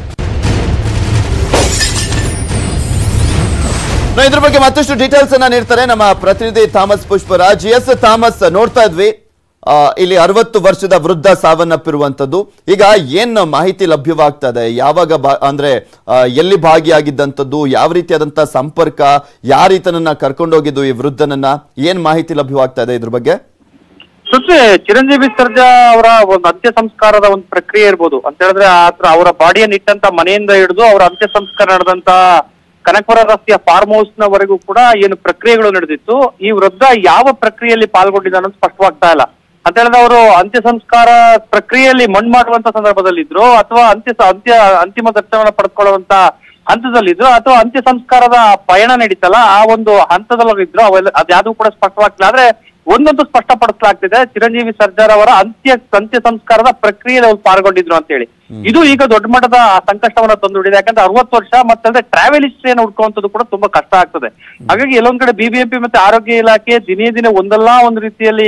ನಾವು ಇದ್ರ ಬಗ್ಗೆ ಮತ್ತಷ್ಟು ಡೀಟೇಲ್ಸ್ ಅನ್ನ ನೀಡ್ತಾರೆ ನಮ್ಮ ಪ್ರತಿನಿಧಿ ಥಾಮಸ್ ಪುಷ್ಪರಾಜ್ ಎಸ್ ಥಾಮಸ್ ನೋಡ್ತಾ ಇದ್ವಿ ಆ, ಇಲ್ಲಿ ಅರವತ್ತು ವರ್ಷದ ವೃದ್ಧ ಸಾವನ್ನಪ್ಪಿರುವಂತದ್ದು ಈಗ ಏನ್ ಮಾಹಿತಿ ಲಭ್ಯವಾಗ್ತಾ ಇದೆ ಯಾವಾಗ ಬಾ ಅಂದ್ರೆ ಆ, ಎಲ್ಲಿ ಭಾಗಿಯಾಗಿದ್ದಂಥದ್ದು ಯಾವ ರೀತಿಯಾದಂತ ಸಂಪರ್ಕ ಯಾರ ಈತನನ್ನ ಕರ್ಕೊಂಡೋಗಿದ್ದು ಈ ವೃದ್ಧನನ್ನ ಏನ್ ಮಾಹಿತಿ ಲಭ್ಯವಾಗ್ತಾ ಇದೆ ಇದ್ರ ಬಗ್ಗೆ ಜೊತೆ ಚಿರಂಜೀವಿ ಸರ್ಜಾ ಅವರ ಒಂದು ಅಂತ್ಯ ಸಂಸ್ಕಾರದ ಒಂದು ಪ್ರಕ್ರಿಯೆ ಇರ್ಬೋದು ಅಂತ ಹೇಳಿದ್ರೆ ಆತರ ಅವರ ಬಾಡಿಯನ್ನು ಇಟ್ಟಂತ ಮನೆಯಿಂದ ಹಿಡಿದು ಅವರ ಅಂತ್ಯ ಸಂಸ್ಕಾರ ನಡೆದಂತ ಕನಕಪುರ ರಸ್ತೆಯ ಫಾರ್ಮ್ ಹೌಸ್ ನವರೆಗೂ ಕೂಡ ಏನು ಪ್ರಕ್ರಿಯೆಗಳು ನಡೆದಿತ್ತು ಈ ವೃದ್ಧ ಯಾವ ಪ್ರಕ್ರಿಯೆಯಲ್ಲಿ ಪಾಲ್ಗೊಂಡಿದ್ದಾನೆ ಅಂತ ಸ್ಪಷ್ಟವಾಗ್ತಾ ಇಲ್ಲ ಅಂತ ಹೇಳಿದ್ರೆ ಅವರು ಅಂತ್ಯ ಸಂಸ್ಕಾರ ಪ್ರಕ್ರಿಯೆಯಲ್ಲಿ ಮಣ್ಣು ಮಾಡುವಂತ ಸಂದರ್ಭದಲ್ಲಿದ್ರು ಅಥವಾ ಅಂತ್ಯ ಅಂತ್ಯ ಅಂತಿಮ ದರ್ಶನವನ್ನು ಪಡೆದುಕೊಳ್ಳುವಂತ ಹಂತದಲ್ಲಿದ್ರು ಅಥವಾ ಅಂತ್ಯ ಸಂಸ್ಕಾರದ ಪಯಣ ನಡೀತಲ್ಲ ಆ ಒಂದು ಹಂತದಲ್ಲಿದ್ರು ಅವೆಲ್ಲ ಅದ್ಯಾವುದು ಕೂಡ ಸ್ಪಷ್ಟವಾಗ್ತಿಲ್ಲ ಆದ್ರೆ ಒಂದೊಂದು ಸ್ಪಷ್ಟಪಡಿಸಲಾಗ್ತಿದೆ ಚಿರಂಜೀವಿ ಸರ್ಜಾರ್ ಅವರ ಅಂತ್ಯ ಅಂತ್ಯ ಸಂಸ್ಕಾರದ ಪ್ರಕ್ರಿಯೆಯಲ್ಲಿ ಅವ್ರು ಪಾಲ್ಗೊಂಡಿದ್ರು ಅಂತ ಹೇಳಿ ಇದು ಈಗ ದೊಡ್ಡ ಮಟ್ಟದ ಸಂಕಷ್ಟವನ್ನ ತಂದುಬಿಡಿದೆ ಯಾಕಂದ್ರೆ ಅರವತ್ತು ವರ್ಷ ಮತ್ತೆ ಟ್ರಾವೆಲ್ ಹಿಸ್ಟ್ರಿಯನ್ನು ಹುಡ್ಕುವಂಥದ್ದು ಕೂಡ ತುಂಬಾ ಕಷ್ಟ ಆಗ್ತದೆ ಹಾಗಾಗಿ ಎಲ್ಲೊಂದ್ ಕಡೆ ಬಿಬಿಎಂಪಿ ಮತ್ತೆ ಆರೋಗ್ಯ ಇಲಾಖೆ ದಿನೇ ದಿನೇ ಒಂದಲ್ಲ ಒಂದು ರೀತಿಯಲ್ಲಿ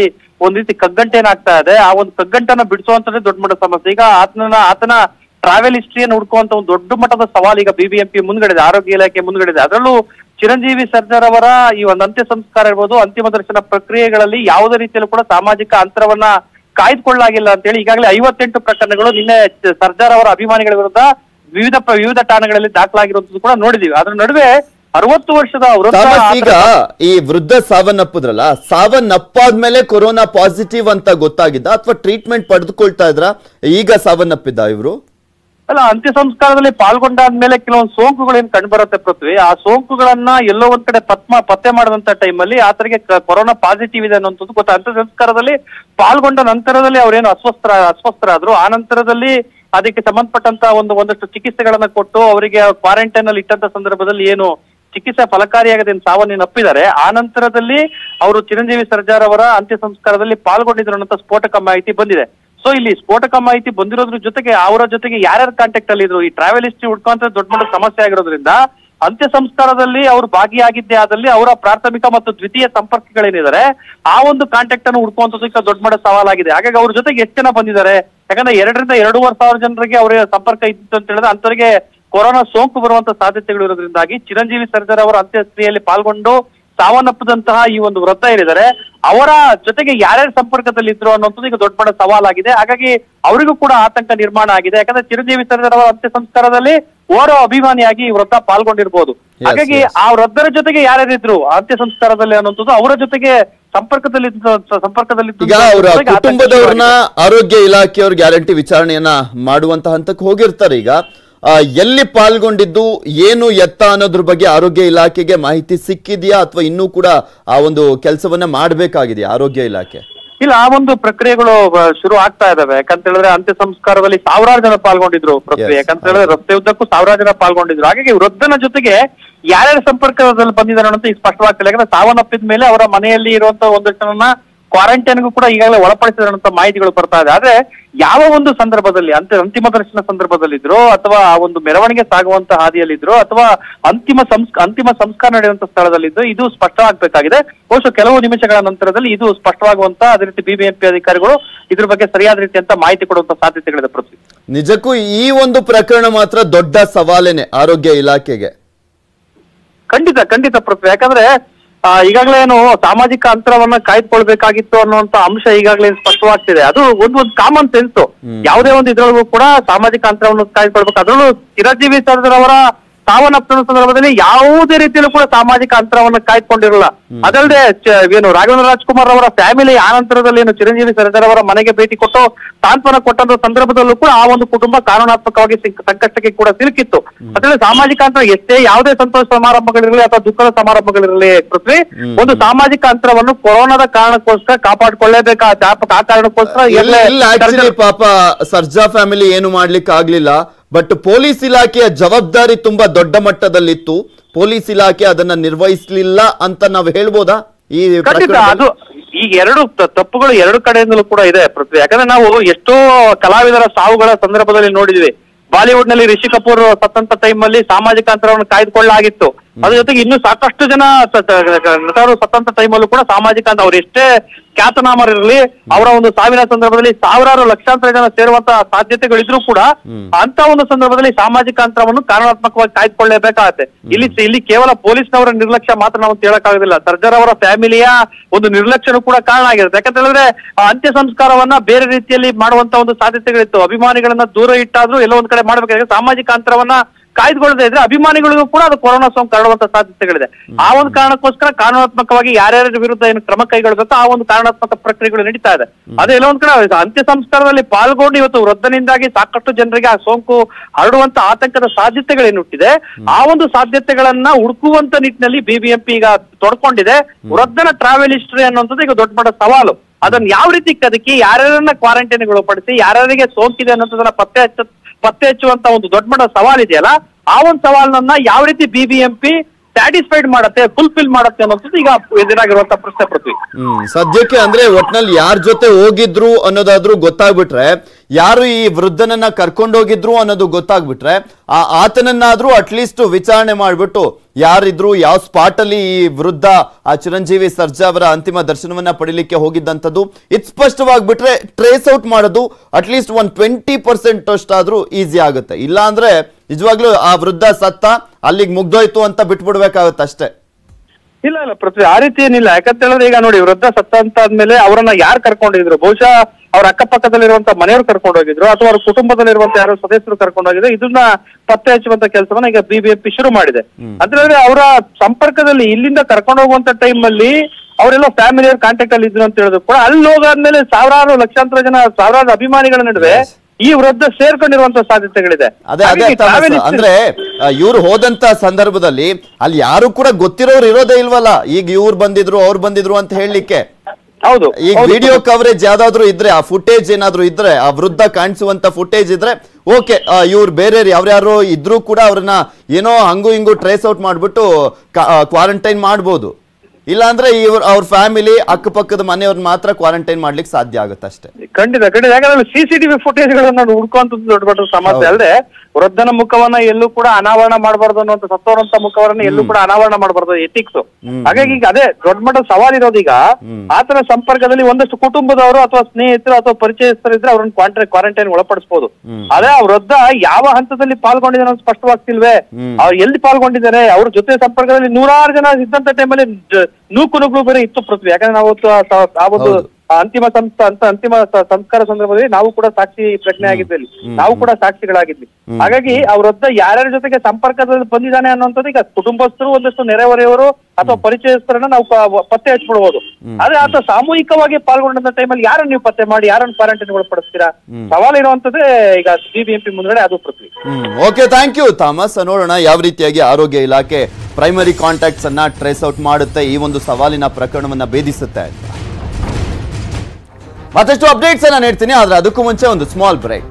ಒಂದ್ ರೀತಿ ಕಗ್ಗಂಟೇನಾಗ್ತಾ ಇದೆ ಆ ಒಂದು ಕಗ್ಗಂಟನ ಬಿಡಿಸುವಂತದೇ ದೊಡ್ಡ ಮಟ್ಟದ ಸಮಸ್ಯೆ ಈಗ ಆತನ ಆತನ ಟ್ರಾವೆಲ್ ಹಿಸ್ಟ್ರಿಯನ್ನು ಹುಡುಕುವಂತ ಒಂದು ದೊಡ್ಡ ಮಟ್ಟದ ಸವಾಲು ಈಗ ಬಿಬಿಎಂಪಿ ಮುಂದ್ಗಡೆ ಇದೆ ಆರೋಗ್ಯ ಇಲಾಖೆ ಮುಂದ್ಗಡೆ ಇದೆ ಅದರಲ್ಲೂ ಚಿರಂಜೀವಿ ಸರ್ಜಾರ್ ಅವರ ಈ ಒಂದು ಅಂತ್ಯ ಸಂಸ್ಕಾರ ಇರ್ಬೋದು ಅಂತಿಮ ದರ್ಶನ ಪ್ರಕ್ರಿಯೆಗಳಲ್ಲಿ ಯಾವುದೇ ರೀತಿಯಲ್ಲೂ ಕೂಡ ಸಾಮಾಜಿಕ ಅಂತರವನ್ನ ಕಾಯ್ದುಕೊಳ್ಳಾಗಿಲ್ಲ ಅಂತ ಹೇಳಿ ಈಗಾಗಲೇ ಐವತ್ತೆಂಟು ಪ್ರಕರಣಗಳು ನಿನ್ನೆ ಚ- ಸರ್ಜಾರ್ ಅವರ ಅಭಿಮಾನಿಗಳ ವಿರುದ್ಧ ವಿವಿಧ ಪ್ರ- ವಿವಿಧ ಠಾಣೆಗಳಲ್ಲಿ ದಾಖಲಾಗಿರುವಂತದ್ದು ಕೂಡ ನೋಡಿದೀವಿ ಅದ್ರ ನಡುವೆ ಅರವತ್ತು ವರ್ಷದ ವೃದ್ಧ ಥಾಮಸ್ ಈಗ ಆತನ- ಈ ವೃದ್ಧ ಸಾವನ್ನಪ್ಪಿದ್ರಲ್ಲ ಸಾವನ್ನಪ್ಪಾದ್ಮೇಲೆ ಕೊರೋನಾ ಪಾಸಿಟಿವ್ ಅಂತ ಗೊತ್ತಾಗಿದ್ದ ಅಥವಾ ಟ್ರೀಟ್ಮೆಂಟ್ ಪಡೆದುಕೊಳ್ತಾ ಇದ್ರ ಈಗ ಸಾವನ್ನಪ್ಪಿದ್ದ ಇವರು ಅಲ್ಲ ಅಂತ್ಯ ಸಂಸ್ಕಾರದಲ್ಲಿ ಪಾಲ್ಗೊಂಡಾದ್ಮೇಲೆ ಕೆಲವೊಂದು ಸೋಂಕುಗಳು ಏನ್ ಕಂಡು ಬರುತ್ತೆ ಪೃಥ್ವಿ ಆ ಸೋಂಕುಗಳನ್ನ ಎಲ್ಲೋ ಒಂದ್ ಕಡೆ ಪತ್ಮ ಪತ್ತೆ ಮಾಡಿದಂತ ಟೈಮಲ್ಲಿ ಆತನಿಗೆ ಕ- ಕೊರೋನಾ ಪಾಸಿಟಿವ್ ಇದೆ ಅನ್ನೋಂಥದ್ದು ಗೊತ್ತಾ ಅಂತ್ಯ ಸಂಸ್ಕಾರದಲ್ಲಿ ಪಾಲ್ಗೊಂಡ ನಂತರದಲ್ಲಿ ಅವ್ರೇನು ಅಸ್ವಸ್ಥ ಅಸ್ವಸ್ಥರಾದ್ರು ಆ ನಂತರದಲ್ಲಿ ಅದಕ್ಕೆ ಸಂಬಂಧಪಟ್ಟಂತ ಒಂದು ಒಂದಷ್ಟು ಚಿಕಿತ್ಸೆಗಳನ್ನ ಕೊಟ್ಟು ಅವರಿಗೆ ಕ್ವಾರಂಟೈನ್ ಅಲ್ಲಿ ಇಟ್ಟಂತ ಸಂದರ್ಭದಲ್ಲಿ ಏನು ಚಿಕಿತ್ಸೆ ಫಲಕಾರಿಯಾಗದೆ ಏನ್ ಸಾವನ್ನ ಅಪ್ಪಿದ್ದಾರೆ ಆ ನಂತರದಲ್ಲಿ ಅವರು ಚಿರಂಜೀವಿ ಸರ್ಜಾರ್ ಅವರ ಅಂತ್ಯ ಸಂಸ್ಕಾರದಲ್ಲಿ ಪಾಲ್ಗೊಂಡಿದ್ರು ಅನ್ನೋ ಸ್ಫೋಟಕ ಮಾಹಿತಿ ಬಂದಿದೆ ಸೊ ಇಲ್ಲಿ ಸ್ಫೋಟಕ ಮಾಹಿತಿ ಬಂದಿರೋದ್ರ ಜೊತೆಗೆ ಅವರ ಜೊತೆಗೆ ಯಾರ್ಯಾರು ಕಾಂಟ್ಯಾಕ್ಟ್ ಅಲ್ಲಿ ಇದ್ರು ಈ ಟ್ರಾವೆಲ್ ಹಿಸ್ಟ್ರಿ ಹುಡ್ಕೊಂತ ದೊಡ್ಡ ಮಟ್ಟದ ಸಮಸ್ಯೆ ಆಗಿರೋದ್ರಿಂದ ಅಂತ್ಯ ಸಂಸ್ಕಾರದಲ್ಲಿ ಅವರು ಭಾಗಿಯಾಗಿದ್ದೇ ಆದಲ್ಲಿ ಅವರ ಪ್ರಾಥಮಿಕ ಮತ್ತು ದ್ವಿತೀಯ ಸಂಪರ್ಕಗಳೇನಿದ್ದಾರೆ ಆ ಒಂದು ಕಾಂಟ್ಯಾಕ್ಟ್ ಅನ್ನು ಹುಡ್ಕುವಂತದಕ್ಕೆ ದೊಡ್ಡ ಮಟ್ಟದ ಸವಾಲಾಗಿದೆ ಹಾಗಾಗಿ ಅವ್ರ ಜೊತೆಗೆ ಎಷ್ಟು ಜನ ಬಂದಿದ್ದಾರೆ ಯಾಕಂದ್ರೆ ಎರಡರಿಂದ ಎರಡೂವರೆ ಸಾವಿರ ಜನರಿಗೆ ಅವರ ಸಂಪರ್ಕ ಇತ್ತು ಅಂತ ಹೇಳಿದ್ರೆ ಅಂತವರಿಗೆ ಕೊರೋನಾ ಸೋಂಕು ಬರುವಂತ ಸಾಧ್ಯತೆಗಳು ಇರೋದ್ರಿಂದಾಗಿ ಚಿರಂಜೀವಿ ಸರ್ಜರ್ ಅವರ ಅಂತ್ಯಕ್ರಿಯೆಯಲ್ಲಿ ಪಾಲ್ಗೊಂಡು ಸಾವನ್ನಪ್ಪದಂತಹ ಈ ಒಂದು ವೃತ್ತ ಏನಿದ್ದಾರೆ ಅವರ ಜೊತೆಗೆ ಯಾರ್ಯಾರ ಸಂಪರ್ಕದಲ್ಲಿ ಇದ್ರು ಅನ್ನೋಂಥದ್ದು ಈಗ ದೊಡ್ಡ ಮಟ್ಟ ಸವಾಲಾಗಿದೆ ಹಾಗಾಗಿ ಅವರಿಗೂ ಕೂಡ ಆತಂಕ ನಿರ್ಮಾಣ ಆಗಿದೆ ಯಾಕಂದ್ರೆ ಚಿರಂಜೀವಿ ಸರ್ಜರ್ ಅವರ ಅಂತ್ಯ ಸಂಸ್ಕಾರದಲ್ಲಿ ಓರೋ ಅಭಿಮಾನಿಯಾಗಿ ಈ ವೃತ್ತ ಪಾಲ್ಗೊಂಡಿರ್ಬೋದು Yes, ಹಾಗಾಗಿ yes. ಆ ವೃದ್ಧರ ಜೊತೆಗೆ ಯಾರ್ಯಾರಿದ್ರು ಅಂತ್ಯ ಸಂಸ್ಕಾರದಲ್ಲಿ ಅನ್ನೋಂಥದ್ದು ಅವರ ಜೊತೆಗೆ ಸಂಪರ್ಕದಲ್ಲಿ ಸಂಪರ್ಕದಲ್ಲಿ ಈಗ ಅವರ ಕುಟುಂಬದವ್ರನ್ನ ಆರೋಗ್ಯ ಇಲಾಖೆಯವ್ರ ಗ್ಯಾರಂಟಿ ವಿಚಾರಣೆಯನ್ನ ಮಾಡುವಂತ ಹಂತಕ್ಕೆ ಹೋಗಿರ್ತಾರೆ ಈಗ ಆ, ಎಲ್ಲಿ ಪಾಲ್ಗೊಂಡಿದ್ದು ಏನು ಎತ್ತ ಅನ್ನೋದ್ರ ಬಗ್ಗೆ ಆರೋಗ್ಯ ಇಲಾಖೆಗೆ ಮಾಹಿತಿ ಸಿಕ್ಕಿದೆಯಾ ಅಥವಾ ಇನ್ನೂ ಕೂಡ ಆ ಒಂದು ಕೆಲಸವನ್ನ ಮಾಡಬೇಕಾಗಿದೆಯಾ ಆರೋಗ್ಯ ಇಲಾಖೆ ಇಲ್ಲ ಆ ಒಂದು ಪ್ರಕ್ರಿಯೆಗಳು ಆ, ಶುರು ಆಗ್ತಾ ಇದಾವೆ ಯಾಕಂತ ಹೇಳಿದ್ರೆ ಅಂತ್ಯ ಸಂಸ್ಕಾರದಲ್ಲಿ ಸಾವಿರಾರು ಜನ ಪಾಲ್ಗೊಂಡಿದ್ರು ಪ್ರಕ್ರಿಯೆ Yes. ಯಾಕಂತ ಹೇಳಿದ್ರೆ ರಸ್ತೆ ಉದ್ದಕ್ಕೂ ಸಾವಿರಾರು ಜನ ಪಾಲ್ಗೊಂಡಿದ್ರು ಹಾಗಾಗಿ ವೃದ್ಧನ ಜೊತೆಗೆ ಯಾರ್ಯಾರ ಸಂಪರ್ಕದಲ್ಲಿ ಬಂದಿದ್ದಾರೆ ಅಂತ ಈಗ ಸ್ಪಷ್ಟವಾಗ್ತಿಲ್ಲ ಯಾಕಂದ್ರೆ ಸಾವನ್ನಪ್ಪಿದ ಮೇಲೆ ಅವರ ಮನೆಯಲ್ಲಿ ಇರುವಂತ ಒಂದಷ್ಟು ಜನನ ಕ್ವಾರಂಟೈನ್ಗೂ ಕೂಡ ಈಗಾಗಲೇ ಒಳಪಡಿಸಿದಂತ ಮಾಹಿತಿಗಳು ಬರ್ತಾ ಇದೆ ಆದ್ರೆ ಯಾವ ಒಂದು ಸಂದರ್ಭದಲ್ಲಿ ಅಂತ್ಯ ಅಂತಿಮ ದರ್ಶನ ಸಂದರ್ಭದಲ್ಲಿದ್ರು ಅಥವಾ ಆ ಒಂದು ಮೆರವಣಿಗೆ ಸಾಗುವಂತ ಹಾದಿಯಲ್ಲಿದ್ರು ಅಥವಾ ಅಂತಿಮ ಸಂಸ್ಕ ಅಂತಿಮ ಸಂಸ್ಕಾರ ನಡೆಯುವಂತ ಸ್ಥಳದಲ್ಲಿದ್ದು ಇದು ಸ್ಪಷ್ಟವಾಗಬೇಕಾಗಿದೆ ಬಹುಶಃ ಕೆಲವು ನಿಮಿಷಗಳ ನಂತರದಲ್ಲಿ ಇದು ಸ್ಪಷ್ಟವಾಗುವಂತ ಅದೇ ರೀತಿ ಬಿಬಿಎಂಪಿ ಅಧಿಕಾರಿಗಳು ಇದ್ರ ಬಗ್ಗೆ ಸರಿಯಾದ ರೀತಿಯಂತ ಮಾಹಿತಿ ಕೊಡುವಂತ ಸಾಧ್ಯತೆಗಳಿದೆ ಪೃಥ್ವಿ ನಿಜಕ್ಕೂ ಈ ಒಂದು ಪ್ರಕರಣ ಮಾತ್ರ ದೊಡ್ಡ ಸವಾಲೇನೆ ಆರೋಗ್ಯ ಇಲಾಖೆಗೆ ಖಂಡಿತ ಖಂಡಿತ ಪೃಥ್ವಿ ಯಾಕಂದ್ರೆ ಆ, ಈಗಾಗಲೇ ಏನು ಸಾಮಾಜಿಕ ಅಂತರವನ್ನ ಕಾಯ್ದುಕೊಳ್ಬೇಕಾಗಿತ್ತು ಅನ್ನುವಂತ ಅಂಶ ಈಗಾಗಲೇ ಸ್ಪಷ್ಟವಾಗ್ತಿದೆ ಅದು ಒಂದು ಒಂದು ಕಾಮನ್ ಸೆನ್ಸ್ ಯಾವುದೇ ಒಂದು ಇದ್ರೊಳಗೂ ಕೂಡ ಸಾಮಾಜಿಕ ಅಂತರವನ್ನು ಕಾಯ್ದುಕೊಳ್ಬೇಕು ಅದರಲ್ಲೂ ಚಿರಂಜೀವಿ ಸರ್ದಾರ್ ಅವರ ಸಾವನ್ನಪ್ಪಿನ ಸಂದರ್ಭದಲ್ಲಿ ಯಾವುದೇ ರೀತಿಯಲ್ಲೂ ಕೂಡ ಸಾಮಾಜಿಕ ಅಂತರವನ್ನ ಕಾಯ್ದುಕೊಂಡಿರಲ್ಲ ಅದಲ್ಲದೆ ಚ- ಏನು ರಾಘವೇಂದ್ರ ರಾಜ್ಕುಮಾರ್ ಅವರ ಫ್ಯಾಮಿಲಿ ಆ ನಂತರದಲ್ಲಿ ಏನು ಚಿರಂಜೀವಿ ಸರ್ದಾರ್ ಅವರ ಮನೆಗೆ ಭೇಟಿ ಕೊಟ್ಟು ಸಾಂತ್ವನ ಕೊಟ್ಟಂತ ಸಂದರ್ಭದಲ್ಲೂ ಕೂಡ ಆ ಒಂದು ಕುಟುಂಬ ಕಾನೂನಾತ್ಮಕವಾಗಿ ಸಿಕ್- ಸಂಕಷ್ಟಕ್ಕೆ ಕೂಡ ಸಿಲುಕಿತ್ತು ಅದರಲ್ಲಿ ಸಾಮಾಜಿಕ ಅಂತರ ಎಷ್ಟೇ ಯಾವುದೇ ಸಂತೋಷ ಸಮಾರಂಭಗಳಿರಲಿ ಅಥವಾ ದುಃಖದ ಸಮಾರಂಭಗಳಿರಲಿ ಪೃಥ್ವಿ ಒಂದು ಸಾಮಾಜಿಕ ಅಂತರವನ್ನು ಕೊರೋನಾದ ಕಾರಣಕ್ಕೋಸ್ಕರ ಕಾಪಾಡಿಕೊಳ್ಳೇಬೇಕಾ ಆ ಕಾರಣಕ್ಕೋಸ್ಕರ ಇಲ್ಲ ಎಲ್ಲೇ ಇಲ್ಲ ಆಕ್ಚುಲಿ ಪಾಪ ಸರ್ಜಾ ಫ್ಯಾಮಿಲಿ ಏನು ಮಾಡ್ಲಿಕ್ಕೆ ಆಗ್ಲಿಲ್ಲ ಬಟ್ ಪೊಲೀಸ್ ಇಲಾಖೆಯ ಜವಾಬ್ದಾರಿ ತುಂಬಾ ದೊಡ್ಡ ಮಟ್ಟದಲ್ಲಿತ್ತು ಪೊಲೀಸ್ ಇಲಾಖೆ ಅದನ್ನ ನಿರ್ವಹಿಸಲಿಲ್ಲ ಅಂತ ನಾವು ಹೇಳ್ಬೋದಾ ಈ ಖಂಡಿತ ಪ್ರಕರಣದಲ್ಲಿ? ಅದು ಈಗ ಎರಡು ತ- ತಪ್ಪುಗಳು ಎರಡು ಕಡೆಯಿಂದಲೂ ಕೂಡ ಇದೆ ಪೃಥ್ವಿ ಯಾಕಂದ್ರೆ ನಾವು ಎಷ್ಟೋ ಕಲಾವಿದರ ಸಾವುಗಳ ಸಂದರ್ಭದಲ್ಲಿ ನೋಡಿದ್ವಿ ಬಾಲಿವುಡ್ ನಲ್ಲಿ ರಿಷಿ ಕಪೂರ್ ಸತ್ತಂತ ಟೈಮ್ ಅಲ್ಲಿ ಸಾಮಾಜಿಕ ಅಂತರವನ್ನು ಕಾಯ್ದುಕೊಳ್ಳಲಾಗಿತ್ತು ಅದ್ರ ಜೊತೆಗೆ ಇನ್ನೂ ಸಾಕಷ್ಟು ಜನ ಸ- ಸ- ನಟರು ಸತ್ತಂತ ಟೈಮಲ್ಲೂ ಕೂಡ ಸಾಮಾಜಿಕ ಅಂತ ಅವ್ರು ಎಷ್ಟೇ ಖ್ಯಾತನಾಮರಿರಲಿ ಅವರ ಒಂದು ಸಾವಿನ ಸಂದರ್ಭದಲ್ಲಿ ಸಾವಿರಾರು ಲಕ್ಷಾಂತರ ಜನ ಸೇರುವಂತ ಸಾಧ್ಯತೆಗಳಿದ್ರು ಕೂಡ ಅಂತ ಒಂದು ಸಂದರ್ಭದಲ್ಲಿ ಸಾಮಾಜಿಕ ಅಂತರವನ್ನು ಕಾರಣಾತ್ಮಕವಾಗಿ ಕಾಯ್ದುಕೊಳ್ಳೇಬೇಕಾಗತ್ತೆ ಇಲ್ಲಿ ಇಲ್ಲಿ ಕೇವಲ ಪೊಲೀಸ್ನವರ ನಿರ್ಲಕ್ಷ್ಯ ಮಾತ್ರ ನಾವು ಹೇಳಕ್ಕಾಗೋದಿಲ್ಲ ಸರ್ಜರ್ ಅವರ ಫ್ಯಾಮಿಲಿಯ ಒಂದು ನಿರ್ಲಕ್ಷ್ಯನೂ ಕೂಡ ಕಾರಣ ಆಗಿರುತ್ತೆ ಯಾಕಂತ ಹೇಳಿದ್ರೆ ಆ ಅಂತ್ಯ ಸಂಸ್ಕಾರವನ್ನ ಬೇರೆ ರೀತಿಯಲ್ಲಿ ಮಾಡುವಂತ ಒಂದು ಸಾಧ್ಯತೆಗಳಿತ್ತು ಅಭಿಮಾನಿಗಳನ್ನ ದೂರ ಇಟ್ಟಾದ್ರೂ ಎಲ್ಲೋ ಒಂದ್ ಕಡೆ ಮಾಡ್ಬೇಕಾದ್ರೆ ಸಾಮಾಜಿಕ ಅಂತರವನ್ನ ಕಾಯ್ದುಕೊಳ್ಳದೆ ಇದ್ರೆ ಅಭಿಮಾನಿಗಳಿಗೂ ಕೂಡ ಅದು ಕೊರೋನಾ ಸೋಂಕು ಹರಡುವಂತ ಸಾಧ್ಯತೆಗಳಿದೆ ಆ ಒಂದು ಕಾರಣಕ್ಕೋಸ್ಕರ ಕಾನೂನಾತ್ಮಕವಾಗಿ ಯಾರ್ಯಾರ ವಿರುದ್ಧ ಏನು ಕ್ರಮ ಕೈಗೊಳ್ಳಬೇಕು ಆ ಒಂದು ಕಾರಣಾತ್ಮಕ ಪ್ರಕ್ರಿಯೆಗಳು ನಡೀತಾ ಇದೆ ಅದೇ ಎಲ್ಲೋ ಒಂದ್ ಕಡೆ ಅಂತ್ಯ ಸಂಸ್ಕಾರದಲ್ಲಿ ಪಾಲ್ಗೊಂಡು ಇವತ್ತು ವೃದ್ಧನಿಂದಾಗಿ ಸಾಕಷ್ಟು ಜನರಿಗೆ ಆ ಸೋಂಕು ಹರಡುವಂತ ಆತಂಕದ ಸಾಧ್ಯತೆಗಳೇನು ಹುಟ್ಟಿದೆ ಆ ಒಂದು ಸಾಧ್ಯತೆಗಳನ್ನ ಹುಡುಕುವಂತ ನಿಟ್ಟಿನಲ್ಲಿ ಬಿಬಿಎಂಪಿ ಈಗ ತೊಡ್ಕೊಂಡಿದೆ ವೃದ್ಧನ ಟ್ರಾವೆಲ್ ಹಿಸ್ಟ್ರಿ ಅನ್ನುವಂಥದ್ದು ಈಗ ದೊಡ್ಡ ಮಟ್ಟ ಸವಾಲು ಅದನ್ನ ಯಾವ ರೀತಿ ಕದಕಿ ಯಾರ್ಯಾರನ್ನ ಕ್ವಾರಂಟೈನ್ಗೆ ಒಳಪಡಿಸಿ ಯಾರ್ಯಾರಿಗೆ ಸೋಂಕಿದೆ ಅನ್ನೋದನ್ನ ಪತ್ತೆ ಹಚ್ಚ ಪತ್ತೆ ಹಚ್ಚುವಂತ ಒಂದು ದೊಡ್ಡ ಮಟ್ಟದ ಸವಾಲ್ ಇದೆಯಲ್ಲ ಆ ಒಂದು ಸವಾಲನ್ನ ಯಾವ ರೀತಿ ಬಿಬಿಎಂಪಿ ಸ್ಯಾಟಿಸ್ಫೈಡ್ ಮಾಡತ್ತೆ ಫುಲ್ಫಿಲ್ ಮಾಡತ್ತೆ ಅನ್ನೋದು ಈಗ ಎದುರಾಗಿರುವಂತ ಪ್ರಶ್ನೆ ಪೃಥ್ವಿ ಹ್ಮ್ ಸದ್ಯಕ್ಕೆ ಅಂದ್ರೆ ಒಟ್ನಲ್ಲಿ ಯಾರ ಜೊತೆ ಹೋಗಿದ್ರು ಅನ್ನೋದಾದ್ರೂ ಗೊತ್ತಾಗ್ಬಿಟ್ರೆ ಯಾರು ಈ ವೃದ್ಧನನ್ನ ಕರ್ಕೊಂಡೋಗಿದ್ರು ಅನ್ನೋದು ಗೊತ್ತಾಗ್ಬಿಟ್ರೆ ಆ ಆತನನ್ನಾದ್ರೂ ಅಟ್ಲೀಸ್ಟ್ ವಿಚಾರಣೆ ಮಾಡ್ಬಿಟ್ಟು ಯಾರಿದ್ರು ಯಾವ ಸ್ಪಾಟ್ ಅಲ್ಲಿ ಈ ವೃದ್ಧ ಆ ಚಿರಂಜೀವಿ ಸರ್ಜಾ ಅವರ ಅಂತಿಮ ದರ್ಶನವನ್ನ ಪಡಿಲಿಕ್ಕೆ ಹೋಗಿದ್ದಂಥದ್ದು ಇದು ಸ್ಪಷ್ಟವಾಗ್ಬಿಟ್ರೆ ಟ್ರೇಸ್ ಔಟ್ ಮಾಡೋದು ಅಟ್ಲೀಸ್ಟ್ ಒಂದ್ ಟ್ವೆಂಟಿ ಪರ್ಸೆಂಟ್ ಅಷ್ಟಾದ್ರೂ ಈಸಿ ಆಗುತ್ತೆ ಇಲ್ಲ ಅಂದ್ರೆ ನಿಜವಾಗ್ಲೂ ಆ ವೃದ್ಧ ಸತ್ತ ಅಲ್ಲಿಗೆ ಮುಗ್ದೋಯ್ತು ಅಂತ ಬಿಟ್ಬಿಡ್ಬೇಕಾಗತ್ತೆ ಅಷ್ಟೇ ಇಲ್ಲ ಇಲ್ಲ ಪೃಥ್ವಿ ಆ ರೀತಿ ಏನಿಲ್ಲ ಯಾಕಂತ ಹೇಳಿದ್ರೆ ಈಗ ನೋಡಿ ವೃದ್ಧ ಸತ್ತ ಅಂತ ಆದ್ಮೇಲೆ ಅವರನ್ನ ಯಾರು ಕರ್ಕೊಂಡಿದ್ರು ಬಹುಶಃ ಅವ್ರ ಅಕ್ಕಪಕ್ಕದಲ್ಲಿರುವಂತ ಮನೆಯವರು ಕರ್ಕೊಂಡು ಹೋಗಿದ್ರು ಅಥವಾ ಅವ್ರ ಕುಟುಂಬದಲ್ಲಿರುವಂತ ಯಾರೋ ಸದಸ್ಯರು ಕರ್ಕೊಂಡು ಹೋಗಿದ್ರು ಇದನ್ನ ಪತ್ತೆ ಹಚ್ಚುವಂತ ಕೆಲಸವನ್ನ ಈಗ ಬಿಬಿಎಂಪಿ ಶುರು ಮಾಡಿದೆ ಅಂತ ಹೇಳಿದ್ರೆ ಅವರ ಸಂಪರ್ಕದಲ್ಲಿ ಇಲ್ಲಿಂದ ಕರ್ಕೊಂಡು ಹೋಗುವಂತ ಟೈಮ್ ಅಲ್ಲಿ ಅವರೆಲ್ಲ ಫ್ಯಾಮಿಲಿಯರ್ ಕಾಂಟ್ಯಾಕ್ಟ್ ಅಲ್ಲಿ ಇದ್ರು ಅಂತ ಹೇಳಿದ್ರು ಕೂಡ ಅಲ್ಲಿ ಹೋಗಾದ್ಮೇಲೆ ಸಾವಿರಾರು ಲಕ್ಷಾಂತರ ಜನ ಸಾವಿರಾರು ಅಭಿಮಾನಿಗಳ ನಡುವೆ ಈ ವೃದ್ಧ ಸೇರ್ಕೊಂಡಿರುವಂತ ಸಾಧ್ಯತೆಗಳಿದೆ ಅದೇ ಅದೇ ಹಾಗಾಗಿ ತಮಾಷೆ. travel history- ಅಂದ್ರೆ ಇವ್ರು ಹೋದಂತ ಸಂದರ್ಭದಲ್ಲಿ ಅಲ್ಲಿ ಯಾರು ಕೂಡ ಗೊತ್ತಿರೋರು ಇರೋದೇ ಇಲ್ವಲ್ಲ ಈಗ ಇವ್ರು ಬಂದಿದ್ರು ಅವ್ರು ಬಂದಿದ್ರು ಅಂತ ಹೇಳಲಿಕ್ಕೆ ಹೌದು ಈಗ ಹೌದು. ವಿಡಿಯೋ ಕವರೇಜ್ ಯಾವ್ದಾದ್ರು ಇದ್ರೆ ಆ ಫುಟೇಜ್ ಏನಾದ್ರು ಇದ್ರೆ ಆ ವೃದ್ಧ ಕಾಣಿಸುವಂತ ಫುಟೇಜ್ ಇದ್ರೆ ಓಕೆ ಇವ್ರು ಬೇರೆ ಯಾವ್ಯಾರು ಇದ್ರೂ ಕೂಡ ಅವ್ರನ್ನ ಏನೋ ಹಂಗು ಹಿಂಗು ಟ್ರೇಸ್ ಔಟ್ ಮಾಡ್ಬಿಟ್ಟು ಕ್ವಾರಂಟೈನ್ ಮಾಡ್ಬೋದು ಇಲ್ಲಾಂದ್ರೆ ಇವ್ರ ಅವ್ರ ಫ್ಯಾಮಿಲಿ ಅಕ್ಕಪಕ್ಕದ ಮನೆಯವ್ರನ್ನ ಮಾತ್ರ ಕ್ವಾರಂಟೈನ್ ಮಾಡ್ಲಿಕ್ಕೆ ಸಾಧ್ಯ ಆಗುತ್ತೆ ಅಷ್ಟೇ ಖಂಡಿತ ಖಂಡಿತ ಯಾಕಂದ್ರೆ ಸಿಸಿಟಿವಿ ಫುಟೇಜ್ ಗಳನ್ನ ಹುಡ್ಕುವಂತದ್ದು ದೊಡ್ಡ ದೊಡ್ಡ ಸಮಸ್ಯೆ ಹೌದು. ಅಲ್ಲದೆ ವೃದ್ಧನ ಮುಖವನ್ನ ಎಲ್ಲೂ ಕೂಡ ಅನಾವರಣ ಮಾಡಬಾರ್ದು ಅನ್ನುವಂತ ಸತ್ತೋರಂತ ಮುಖವನ್ನ ಎಲ್ಲೂ ಕೂಡ ಅನಾವರಣ ಮಾಡಬಾರ್ದು ಎಥಿಕ್ಸ್ ಹ್ಮ್. ಹಾಗಾಗಿ ಈಗ ಅದೇ ದೊಡ್ಡ ಮಟ್ಟದ ಸವಾಲ್ ಇರೋದೀಗ ಹ್ಮ್. ಆತನ ಸಂಪರ್ಕದಲ್ಲಿ ಒಂದಷ್ಟು ಕುಟುಂಬದವರು ಅಥವಾ ಸ್ನೇಹಿತರು ಅಥವಾ ಪರಿಚಯಸ್ಥರು ಇದ್ರೆ ಅವ್ರನ್ನ ಕ್ವಾಂಟ್ರೆ ಕ್ವಾರಂಟೈನ್ ಒಳಪಡಿಸಬಹುದು ಹ್ಮ್. ಆದ್ರೆ ಆ ವೃದ್ಧ ಯಾವ ಹಂತದಲ್ಲಿ ಪಾಲ್ಗೊಂಡಿದ್ದಾನೆ ಅಂತ ಸ್ಪಷ್ಟವಾಗ್ತಿಲ್ವೇ ಹ್ಮ್. ಅವ್ರು ಎಲ್ಲಿ ಪಾಲ್ಗೊಂಡಿದ್ದಾರೆ ಅವ್ರ ಜೊತೆ ಸಂಪರ್ಕದಲ್ಲಿ ನೂರಾರು ಜನ ಇದ್ದಂತ ಟೈಮಲ್ಲಿ ನೂಕು ನುಗ್ಲು ಬೇರೆ ಇತ್ತು ಪೃಥ್ವಿ ಯಾಕಂದ್ರೆ ನಾವು ಅವತ್ತು ಆ- ಆ ಒಂದು ಹೌದು. ಆ ಅಂತಿಮ ಸಂತ ಅಂತ ಅಂತಿಮ ಸ- ಸಂಸ್ಕಾರ ಸಂದರ್ಭದಲ್ಲಿ ನಾವು ಕೂಡ ಸಾಕ್ಷಿ ಪ್ರಜ್ಞೆ ಆಗಿದ್ವಿ ಅಲ್ಲಿ. ನಾವು ಕೂಡ ಸಾಕ್ಷಿಗಳಾಗಿದ್ವಿ ಹಾಗಾಗಿ ಅವರೊದ್ದ ಯಾರ್ಯಾರ ಜೊತೆಗೆ ಸಂಪರ್ಕದಲ್ಲಿ ಬಂದಿದ್ದಾನೆ ಅನ್ನುವಂಥದ್ದು ಈಗ ಕುಟುಂಬಸ್ಥರು ಒಂದಷ್ಟು ನೆರೆಹೊರೆಯವರು ಅಥವಾ ಪರಿಚಯಸ್ಥರನ್ನ ನಾವು ಪ- ಪತ್ತೆ ಹಚ್ಬಿಡ್ಬೋದು ಆದ್ರೆ ಆತ ಸಾಮೂಹಿಕವಾಗಿ ಪಾಲ್ಗೊಂಡಂತ ಟೈಮಲ್ಲಿ ಯಾರನ್ನ ನೀವು ಪತ್ತೆ ಮಾಡಿ ಯಾರನ್ನ ಕ್ವಾರಂಟೈನ್ ಒಳಪಡಿಸ್ತೀರಾ ಸವಾಲ್ ಇರುವಂತದ್ದೇ ಈಗ ಬಿಬಿಎಂಪಿ ಮುಂದ್ಗಡೆ ಅದು Prithvi hmm okay thank you Thomas ನೋಡೋಣ ಯಾವ ರೀತಿಯಾಗಿ ಆರೋಗ್ಯ ಇಲಾಖೆ ಪ್ರೈಮರಿ ಕಾಂಟ್ಯಾಕ್ಟ್ಸ್ ಅನ್ನ ಟ್ರೇಸ್ ಔಟ್ ಮಾಡುತ್ತೆ ಈ ಒಂದು ಸವಾಲಿನ ಪ್ರಕರಣವನ್ನ ಭೇದಿಸುತ್ತೆ ಅಂತ ಮತ್ತಷ್ಟು ಅಪ್ಡೇಟ್ಸ್ ಅನ್ನ ನೀಡ್ತೀನಿ ಆದ್ರೆ ಅದಕ್ಕೂ ಮುಂಚೆ ಒಂದು ಸ್ಮಾಲ್ ಬ್ರೇಕ್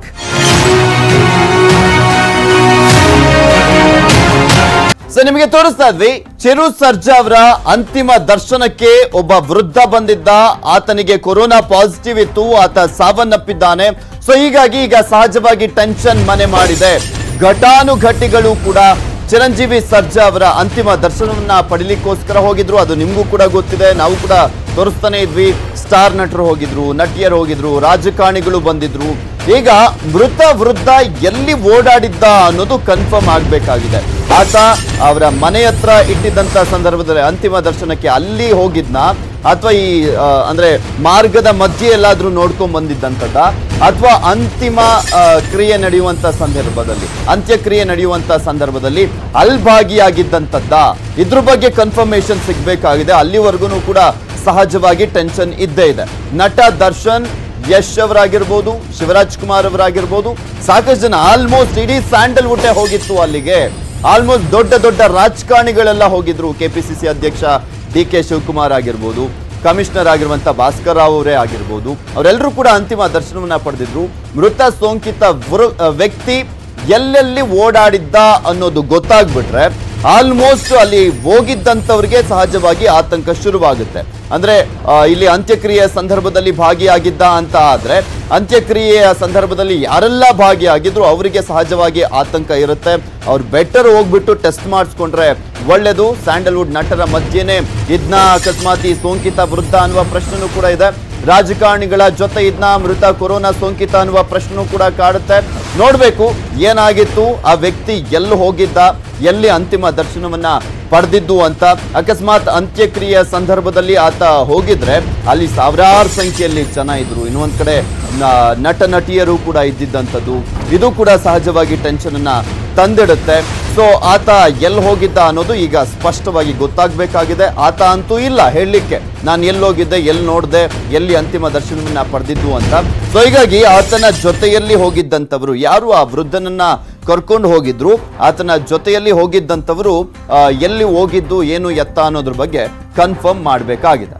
ಸೊ ನಿಮಗೆ ತೋರಿಸ್ತಾ ಇದ್ವಿ ಚಿರು ಸರ್ಜಾ ಅವರ ಅಂತಿಮ ದರ್ಶನಕ್ಕೆ ಒಬ್ಬ ವೃದ್ಧ ಬಂದಿದ್ದ ಆತನಿಗೆ ಕೊರೋನಾ ಪಾಸಿಟಿವ್ ಇತ್ತು ಆತ ಸಾವನ್ನಪ್ಪಿದ್ದಾನೆ ಸೊ ಹೀಗಾಗಿ ಈಗ ಸಹಜವಾಗಿ ಟೆನ್ಷನ್ ಮನೆ ಮಾಡಿದೆ ಘಟಾನುಘಟಿಗಳು ಕೂಡ ಚಿರಂಜೀವಿ ಸರ್ಜಾ ಅವರ ಅಂತಿಮ ದರ್ಶನವನ್ನ ಪಡಿಲಿಕ್ಕೋಸ್ಕರ ಹೋಗಿದ್ರು ಅದು ನಿಮಗೂ ಕೂಡ ಗೊತ್ತಿದೆ ನಾವು ಕೂಡ ತೋರಿಸ್ತಾನೆ ಇದ್ವಿ ಸ್ಟಾರ್ ನಟರು ಹೋಗಿದ್ರು ನಟಿಯರು ಹೋಗಿದ್ರು ರಾಜಕಾರಣಿಗಳು ಬಂದಿದ್ರು ಈಗ ಮೃತ ವೃದ್ಧ ಎಲ್ಲಿ ಓಡಾಡಿದ್ದ ಅನ್ನೋದು ಕನ್ಫರ್ಮ್ ಆಗ್ಬೇಕಾಗಿದೆ ಆತ ಅವರ ಮನೆ ಹತ್ರ ಇಟ್ಟಿದ್ದಂತ ಸಂದರ್ಭದಲ್ಲಿ ಅಂತಿಮ ದರ್ಶನಕ್ಕೆ ಅಲ್ಲಿ ಹೋಗಿದ್ನ ಅಥವಾ ಈ ಆ, ಅಂದ್ರೆ ಮಾರ್ಗದ ಮಧ್ಯೆ ಎಲ್ಲಾದ್ರೂ ನೋಡ್ಕೊಂಡ್ ಬಂದಿದ್ದಂಥದ್ದ ಅಥವಾ ಅಂತಿಮ ಆ, ಕ್ರಿಯೆ ನಡೆಯುವಂತ ಸಂದರ್ಭದಲ್ಲಿ ಅಂತ್ಯಕ್ರಿಯೆ ನಡೆಯುವಂತ ಸಂದರ್ಭದಲ್ಲಿ ಅಲ್ಲಿ ಭಾಗಿಯಾಗಿದ್ದಂಥದ್ದ ಇದ್ರ ಬಗ್ಗೆ ಕನ್ಫರ್ಮೇಶನ್ ಸಿಗ್ಬೇಕಾಗಿದೆ ಅಲ್ಲಿವರೆಗೂ ಕೂಡ ಸಹಜವಾಗಿ ಟೆನ್ಷನ್ ಇದ್ದೇ ಇದೆ ನಟ ದರ್ಶನ್ ಯಶ್ ಅವರಾಗಿರ್ಬೋದು ಶಿವರಾಜ್ ಕುಮಾರ್ ಅವರಾಗಿರ್ಬೋದು ಸಾಕಷ್ಟು ಜನ ಆಲ್ಮೋಸ್ಟ್ ಇಡೀ ಸ್ಯಾಂಡಲ್ವುಡ್ ಹೋಗಿತ್ತು ಅಲ್ಲಿಗೆ ಆಲ್ಮೋಸ್ಟ್ ದೊಡ್ಡ ದೊಡ್ಡ ರಾಜಕಾರಣಿಗಳೆಲ್ಲ ಹೋಗಿದ್ರು ಕೆಪಿಸಿಸಿ ಅಧ್ಯಕ್ಷ ಡಿ ಕೆ ಶಿವಕುಮಾರ್ ಆಗಿರ್ಬೋದು ಕಮಿಷನರ್ ಆಗಿರುವಂತ ಭಾಸ್ಕರ್ ರಾವ್ ಅವರೇ ಆಗಿರ್ಬೋದು ಅವರೆಲ್ಲರೂ ಕೂಡ ಅಂತಿಮ ದರ್ಶನವನ್ನ ಪಡೆದಿದ್ರು ಮೃತ ಸೋಂಕಿತ ವೃ- ಆ, ವ್ಯಕ್ತಿ ಎಲ್ಲೆಲ್ಲಿ ಓಡಾಡಿದ್ದ ಅನ್ನೋದು ಗೊತ್ತಾಗ್ಬಿಟ್ರೆ ಆಲ್ಮೋಸ್ಟ್ ಅಲ್ಲಿ ಹೋಗಿದ್ದಂಥವ್ರಿಗೆ ಸಹಜವಾಗಿ ಆತಂಕ ಶುರುವಾಗುತ್ತೆ ಅಂದ್ರೆ ಆ, ಇಲ್ಲಿ ಅಂತ್ಯಕ್ರಿಯೆಯ ಸಂದರ್ಭದಲ್ಲಿ ಭಾಗಿಯಾಗಿದ್ದ ಅಂತ ಆದ್ರೆ ಅಂತ್ಯಕ್ರಿಯೆಯ ಸಂದರ್ಭದಲ್ಲಿ ಯಾರೆಲ್ಲ ಭಾಗಿಯಾಗಿದ್ರು ಅವರಿಗೆ ಸಹಜವಾಗಿ ಆತಂಕ ಇರುತ್ತೆ ಅವ್ರು ಬೆಟರ್ ಹೋಗ್ಬಿಟ್ಟು ಟೆಸ್ಟ್ ಮಾಡಿಸ್ಕೊಂಡ್ರೆ ಒಳ್ಳೇದು ಸ್ಯಾಂಡಲ್ವುಡ್ ನಟರ ಮಧ್ಯೆನೇ ಇದ್ನ ಅಕಸ್ಮಾತ್ ಈ ಸೋಂಕಿತ ವೃದ್ಧ ಅನ್ನುವ ಪ್ರಶ್ನೆನೂ ಕೂಡ ಇದೆ ರಾಜಕಾರಣಿಗಳ ಜೊತೆ ಇದ್ನ ಮೃತ ಕೊರೋನಾ ಸೋಂಕಿತ ಅನ್ನುವ ಪ್ರಶ್ನೆನೂ ಕೂಡ ಕಾಡುತ್ತೆ ನೋಡ್ಬೇಕು ಏನಾಗಿತ್ತು ಆ ವ್ಯಕ್ತಿ ಎಲ್ಲಿ ಹೋಗಿದ್ದ ಎಲ್ಲಿ ಅಂತಿಮ ದರ್ಶನವನ್ನ ಪಡೆದಿದ್ದು ಅಂತ ಅಕಸ್ಮಾತ್ ಅಂತ್ಯಕ್ರಿಯೆಯ ಸಂದರ್ಭದಲ್ಲಿ ಆತ ಹೋಗಿದ್ರೆ ಅಲ್ಲಿ ಸಾವಿರಾರು ಸಂಖ್ಯೆಯಲ್ಲಿ ಜನ ಇದ್ರು ಇನ್ನೊಂದ್ ಕಡೆ ನ- ನಟ ನಟಿಯರು ಕೂಡ ಇದ್ದಿದ್ದಂಥದ್ದು ಇದು ಕೂಡ ಸಹಜವಾಗಿ ಟೆನ್ಷನ್ ಅನ್ನ ತಂದಿಡುತ್ತೆ ಸೊ ಆತ ಎಲ್ಲಿ ಹೋಗಿದ್ದ ಅನ್ನೋದು ಈಗ ಸ್ಪಷ್ಟವಾಗಿ ಗೊತ್ತಾಗಬೇಕಾಗಿದೆ ಆತ ಅಂತೂ ಇಲ್ಲ ಹೇಳಲಿಕ್ಕೆ ನಾನು ಎಲ್ಲಿ ಹೋಗಿದ್ದೆ ಎಲ್ಲಿ ನೋಡಿದೆ ಎಲ್ಲಿ ಅಂತಿಮ ದರ್ಶನವನ್ನ ಪಡೆದಿದ್ದು ಅಂತ ಸೊ ಹೀಗಾಗಿ ಆತನ ಜೊತೆಯಲ್ಲಿ ಹೋಗಿದ್ದಂಥವರು ಯಾರು ಆ ವೃದ್ಧನನ್ನ ಕರ್ಕೊಂಡು ಹೋಗಿದ್ರು ಆತನ ಜೊತೆಯಲ್ಲಿ ಹೋಗಿದ್ದಂಥವರು ಆ, ಎಲ್ಲಿ ಹೋಗಿದ್ದು ಏನು ಎತ್ತ ಅನ್ನೋದ್ರ ಬಗ್ಗೆ ಕನ್ಫರ್ಮ್ ಮಾಡಬೇಕಾಗಿದೆ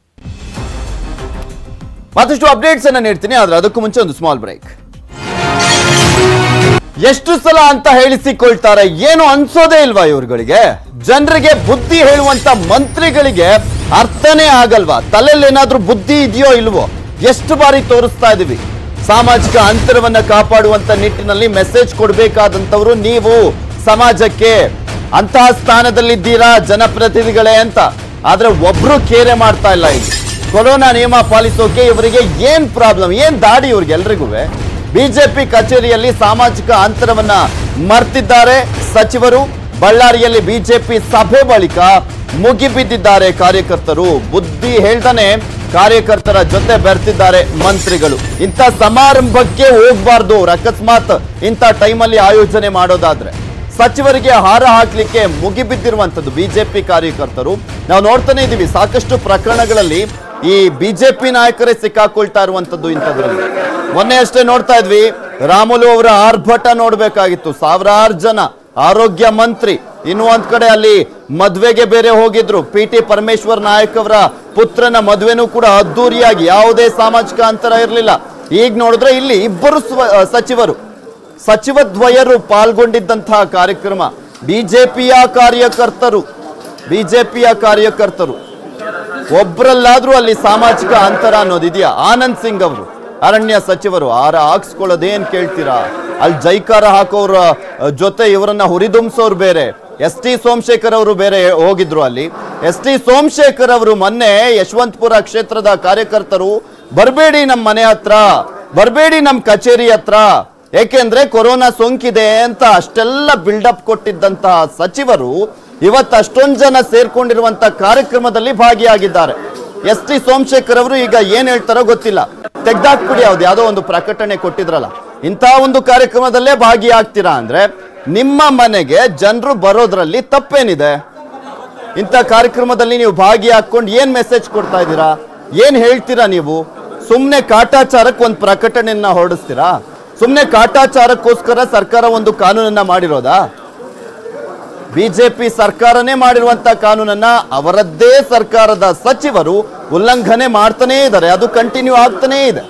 ಮತ್ತಷ್ಟು ಅಪ್ಡೇಟ್ಸ್ ಅನ್ನ ನೀಡ್ತೀನಿ ಆದ್ರೆ ಅದಕ್ಕೂ ಮುಂಚೆ ಒಂದು ಸ್ಮಾಲ್ ಬ್ರೇಕ್ ಎಷ್ಟು ಸಲ ಅಂತ ಹೇಳಿಸಿಕೊಳ್ತಾರೆ ಏನು ಅನ್ಸೋದೇ ಇಲ್ವಾ ಇವ್ರುಗಳಿಗೆ ಜನರಿಗೆ ಬುದ್ಧಿ ಹೇಳುವಂತ ಮಂತ್ರಿಗಳಿಗೆ ಅರ್ಥನೇ ಆಗಲ್ವಾ ತಲೆಯಲ್ಲಿ ಏನಾದ್ರೂ ಬುದ್ಧಿ ಇದೆಯೋ ಇಲ್ವೋ ಎಷ್ಟು ಬಾರಿ ತೋರಿಸ್ತಾ ಇದೀವಿ ಸಾಮಾಜಿಕ ಅಂತರವನ್ನ ಕಾಪಾಡುವಂತ ನಿಟ್ಟಿನಲ್ಲಿ ಮೆಸೇಜ್ ಕೊಡಬೇಕಾದಂತವ್ರು ನೀವು ಸಮಾಜಕ್ಕೆ ಅಂತಹ ಸ್ಥಾನದಲ್ಲಿದ್ದೀರಾ ಜನಪ್ರತಿನಿಧಿಗಳೇ ಅಂತ ಆದ್ರೆ ಒಬ್ರು ಕೇರೆ ಮಾಡ್ತಾ ಇಲ್ಲ ಇಲ್ಲಿ ಕೊರೋನಾ ನಿಯಮ ಪಾಲಿಸೋಕೆ ಇವರಿಗೆ ಏನ್ ಪ್ರಾಬ್ಲಮ್ ಏನ್ ದಾಡಿ ಇವ್ರಿಗೆ ಎಲ್ರಿಗೂ ಬಿಜೆಪಿ ಕಚೇರಿಯಲ್ಲಿ ಸಾಮಾಜಿಕ ಅಂತರವನ್ನ ಮರ್ತಿದ್ದಾರೆ ಸಚಿವರು ಬಳ್ಳಾರಿಯಲ್ಲಿ ಬಿಜೆಪಿ ಸಭೆ ಬಳಿಕ ಮುಗಿಬಿದ್ದಿದ್ದಾರೆ ಕಾರ್ಯಕರ್ತರು ಬುದ್ಧಿ ಹೇಳ್ತಾನೆ ಕಾರ್ಯಕರ್ತರ ಜೊತೆ ಬೆರ್ತಿದ್ದಾರೆ ಮಂತ್ರಿಗಳು ಇಂಥ ಸಮಾರಂಭಕ್ಕೆ ಹೋಗ್ಬಾರ್ದು ಅವ್ರು ಅಕಸ್ಮಾತ್ ಇಂಥ ಟೈಮಲ್ಲಿ ಆಯೋಜನೆ ಮಾಡೋದಾದ್ರೆ ಸಚಿವರಿಗೆ ಹಾರ ಹಾಕ್ಲಿಕ್ಕೆ ಮುಗಿಬಿದ್ದಿರುವಂತದ್ದು ಬಿಜೆಪಿ ಕಾರ್ಯಕರ್ತರು ನಾವು ನೋಡ್ತಾನೆ ಇದೀವಿ ಸಾಕಷ್ಟು ಪ್ರಕರಣಗಳಲ್ಲಿ ಈ ಬಿಜೆಪಿ ನಾಯಕರೇ ಸಿಕ್ಕಾಕೊಳ್ತಾ ಇರುವಂತದ್ದು ಇಂಥದ್ರಲ್ಲಿ ಮೊನ್ನೆ ಅಷ್ಟೇ ನೋಡ್ತಾ ಇದ್ವಿ ರಾಮುಲು ಅವರ ಆರ್ಭಟ ನೋಡ್ಬೇಕಾಗಿತ್ತು ಸಾವಿರಾರು ಜನ ಆರೋಗ್ಯ ಮಂತ್ರಿ ಇನ್ನು ಒಂದ್ ಕಡೆ ಅಲ್ಲಿ ಮದ್ವೆಗೆ ಬೇರೆ ಹೋಗಿದ್ರು ಪಿ ಟಿ ಪರಮೇಶ್ವರ್ ನಾಯಕ್ ಅವರ ಪುತ್ರನ ಮದ್ವೆನೂ ಕೂಡ ಅದ್ದೂರಿಯಾಗಿ ಯಾವುದೇ ಸಾಮಾಜಿಕ ಅಂತರ ಇರಲಿಲ್ಲ ಈಗ ನೋಡಿದ್ರೆ ಇಲ್ಲಿ ಇಬ್ಬರು ಸ್ವ- ಸಚಿವರು ಸಚಿವದ್ವಯರು ಪಾಲ್ಗೊಂಡಿದ್ದಂತಹ ಕಾರ್ಯಕ್ರಮ ಬಿಜೆಪಿಯ ಕಾರ್ಯಕರ್ತರು ಬಿಜೆಪಿಯ ಕಾರ್ಯಕರ್ತರು ಒಬ್ರಲ್ಲಾದ್ರೂ ಅಲ್ಲಿ ಸಾಮಾಜಿಕ ಅಂತರ ಅನ್ನೋದಿದೆಯಾ ಆನಂದ್ ಸಿಂಗ್ ಅವರು ಅರಣ್ಯ ಸಚಿವರು ಆರ ಹಾಕ್ಸ್ಕೊಳ್ಳೋದೇನ್ ಕೇಳ್ತೀರಾ ಅಲ್ಲಿ ಜೈಕಾರ ಹಾಕೋರ ಅಹ್, ಜೊತೆ ಇವರನ್ನ ಹುರಿದುಂಬಿಸೋರು ಬೇರೆ ಎಸ್ ಟಿ ಸೋಮಶೇಖರ್ ಅವರು ಬೇರೆ ಹೋಗಿದ್ರು ಅಲ್ಲಿ ಎಸ್ ಟಿ ಸೋಮಶೇಖರ್ ಅವರು ಮೊನ್ನೆ ಯಶವಂತಪುರ ಕ್ಷೇತ್ರದ ಕಾರ್ಯಕರ್ತರು ಬರಬೇಡಿ ನಮ್ಮ ಮನೆ ಹತ್ರ ಬರಬೇಡಿ ನಮ್ಮ ಕಚೇರಿ ಹತ್ರ ಏಕೆಂದ್ರೆ ಕೊರೋನಾ ಸೋಂಕಿದೆ ಅಂತ ಅಷ್ಟೆಲ್ಲ ಬಿಲ್ಡಪ್ ಕೊಟ್ಟಿದ್ದಂತಹ ಸಚಿವರು ಇವತ್ತು ಅಷ್ಟೊಂದು ಜನ ಸೇರ್ಕೊಂಡಿರುವಂತ ಕಾರ್ಯಕ್ರಮದಲ್ಲಿ ಭಾಗಿಯಾಗಿದ್ದಾರೆ ಎಸ್ ಟಿ ಸೋಮಶೇಖರ್ ಅವರು ಈಗ ಏನ್ ಹೇಳ್ತಾರೋ ಗೊತ್ತಿಲ್ಲ ತೆಗ್ದಾಕ್ಬಿಡಿ ಯಾವ್ದು ಯಾವುದೋ ಒಂದು ಪ್ರಕಟಣೆ ಕೊಟ್ಟಿದ್ರಲ್ಲ ಇಂಥ ಒಂದು ಕಾರ್ಯಕ್ರಮದಲ್ಲೇ ಭಾಗಿಯಾಗ್ತೀರಾ ಅಂದ್ರೆ ನಿಮ್ಮ ಮನೆಗೆ ಜನರು ಬರೋದ್ರಲ್ಲಿ ತಪ್ಪೇನಿದೆ ಇಂಥ ಕಾರ್ಯಕ್ರಮದಲ್ಲಿ ನೀವು ಭಾಗಿಯಾಕೊಂಡು ಏನ್ ಮೆಸೇಜ್ ಕೊಡ್ತಾ ಇದ್ದೀರಾ ಏನ್ ಹೇಳ್ತೀರಾ ನೀವು ಸುಮ್ಮನೆ ಕಾಟಾಚಾರಕ್ಕೆ ಒಂದು ಪ್ರಕಟಣೆಯನ್ನ ಹೊರಡಿಸ್ತೀರಾ ಸುಮ್ಮನೆ ಕಾಟಾಚಾರಕ್ಕೋಸ್ಕರ ಸರ್ಕಾರ ಒಂದು ಕಾನೂನನ್ನ ಮಾಡಿರೋದಾ ಬಿಜೆಪಿ ಸರ್ಕಾರನೇ ಮಾಡಿರುವಂತ ಕಾನೂನನ್ನ ಅವರದ್ದೇ ಸರ್ಕಾರದ ಸಚಿವರು ಉಲ್ಲಂಘನೆ ಮಾಡ್ತಾನೇ ಇದ್ದಾರೆ ಅದು ಕಂಟಿನ್ಯೂ ಆಗ್ತಾನೇ ಇದೆ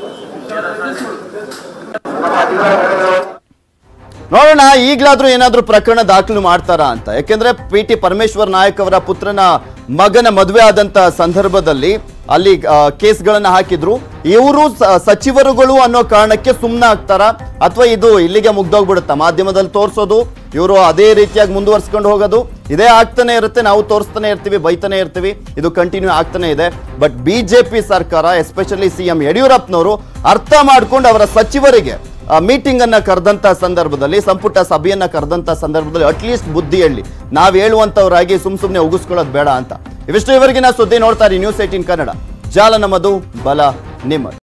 ನೋಡೋಣ ಈಗಲಾದ್ರೂ ಏನಾದ್ರೂ ಪ್ರಕರಣ ದಾಖಲು ಮಾಡ್ತಾರಾ ಅಂತ ಯಾಕೆಂದ್ರೆ ಪಿ ಟಿ ಪರಮೇಶ್ವರ್ ನಾಯಕ್ ಅವರ ಪುತ್ರನ ಮಗನ ಮದುವೆ ಆದಂತ ಸಂದರ್ಭದಲ್ಲಿ ಅಲ್ಲಿ ಆ, ಕೇಸ್ಗಳನ್ನ ಹಾಕಿದ್ರು ಇವರು ಸಚಿವರುಗಳು ಅನ್ನೋ ಕಾರಣಕ್ಕೆ ಸುಮ್ಮನೆ ಆಗ್ತಾರ ಅಥವಾ ಇದು ಇಲ್ಲಿಗೆ ಮುಗ್ದೋಗ್ಬಿಡುತ್ತಾ ಮಾಧ್ಯಮದಲ್ಲಿ ತೋರಿಸೋದು ಇವರು ಅದೇ ರೀತಿಯಾಗಿ ಮುಂದುವರ್ಸ್ಕೊಂಡು ಹೋಗೋದು ಇದೇ ಆಗ್ತಾನೆ ಇರುತ್ತೆ ನಾವು ತೋರಿಸ್ತಾನೆ ಇರ್ತೀವಿ ಬೈತಾನೆ ಇರ್ತೀವಿ ಇದು ಕಂಟಿನ್ಯೂ ಆಗ್ತಾನೆ ಇದೆ ಬಟ್ ಬಿಜೆಪಿ ಸರ್ಕಾರ ಎಸ್ಪೆಷಲಿ ಸಿ ಎಂ ಯಡಿಯೂರಪ್ಪನವರು ಅರ್ಥ ಮಾಡ್ಕೊಂಡು ಅವರ ಸಚಿವರಿಗೆ ಮೀಟಿಂಗ್ ಅನ್ನ ಕರೆದಂತ ಸಂದರ್ಭದಲ್ಲಿ ಸಂಪುಟ ಸಭೆಯನ್ನ ಕರೆದಂತ ಸಂದರ್ಭದಲ್ಲಿ ಅಟ್ಲೀಸ್ಟ್ ಬುದ್ಧಿ ಹೇಳಿ ನಾವ್ ಹೇಳುವಂತವರಾಗಿ ಸುಮ್ ಸುಮ್ನೆ ಉಗಿಸ್ಕೊಳ್ಳೋದು ಬೇಡ ಅಂತ ಇವಿಷ್ಟು ಇವರೆಗಿನ ಸುದ್ದಿ ನೋಡ್ತಾ ಇರಿ ನ್ಯೂಸ್ ಏಟೀನ್ ಕನ್ನಡ ಜಾಲ ನಮ್ಮದು ಬಲ ನಿಮ್ಮದು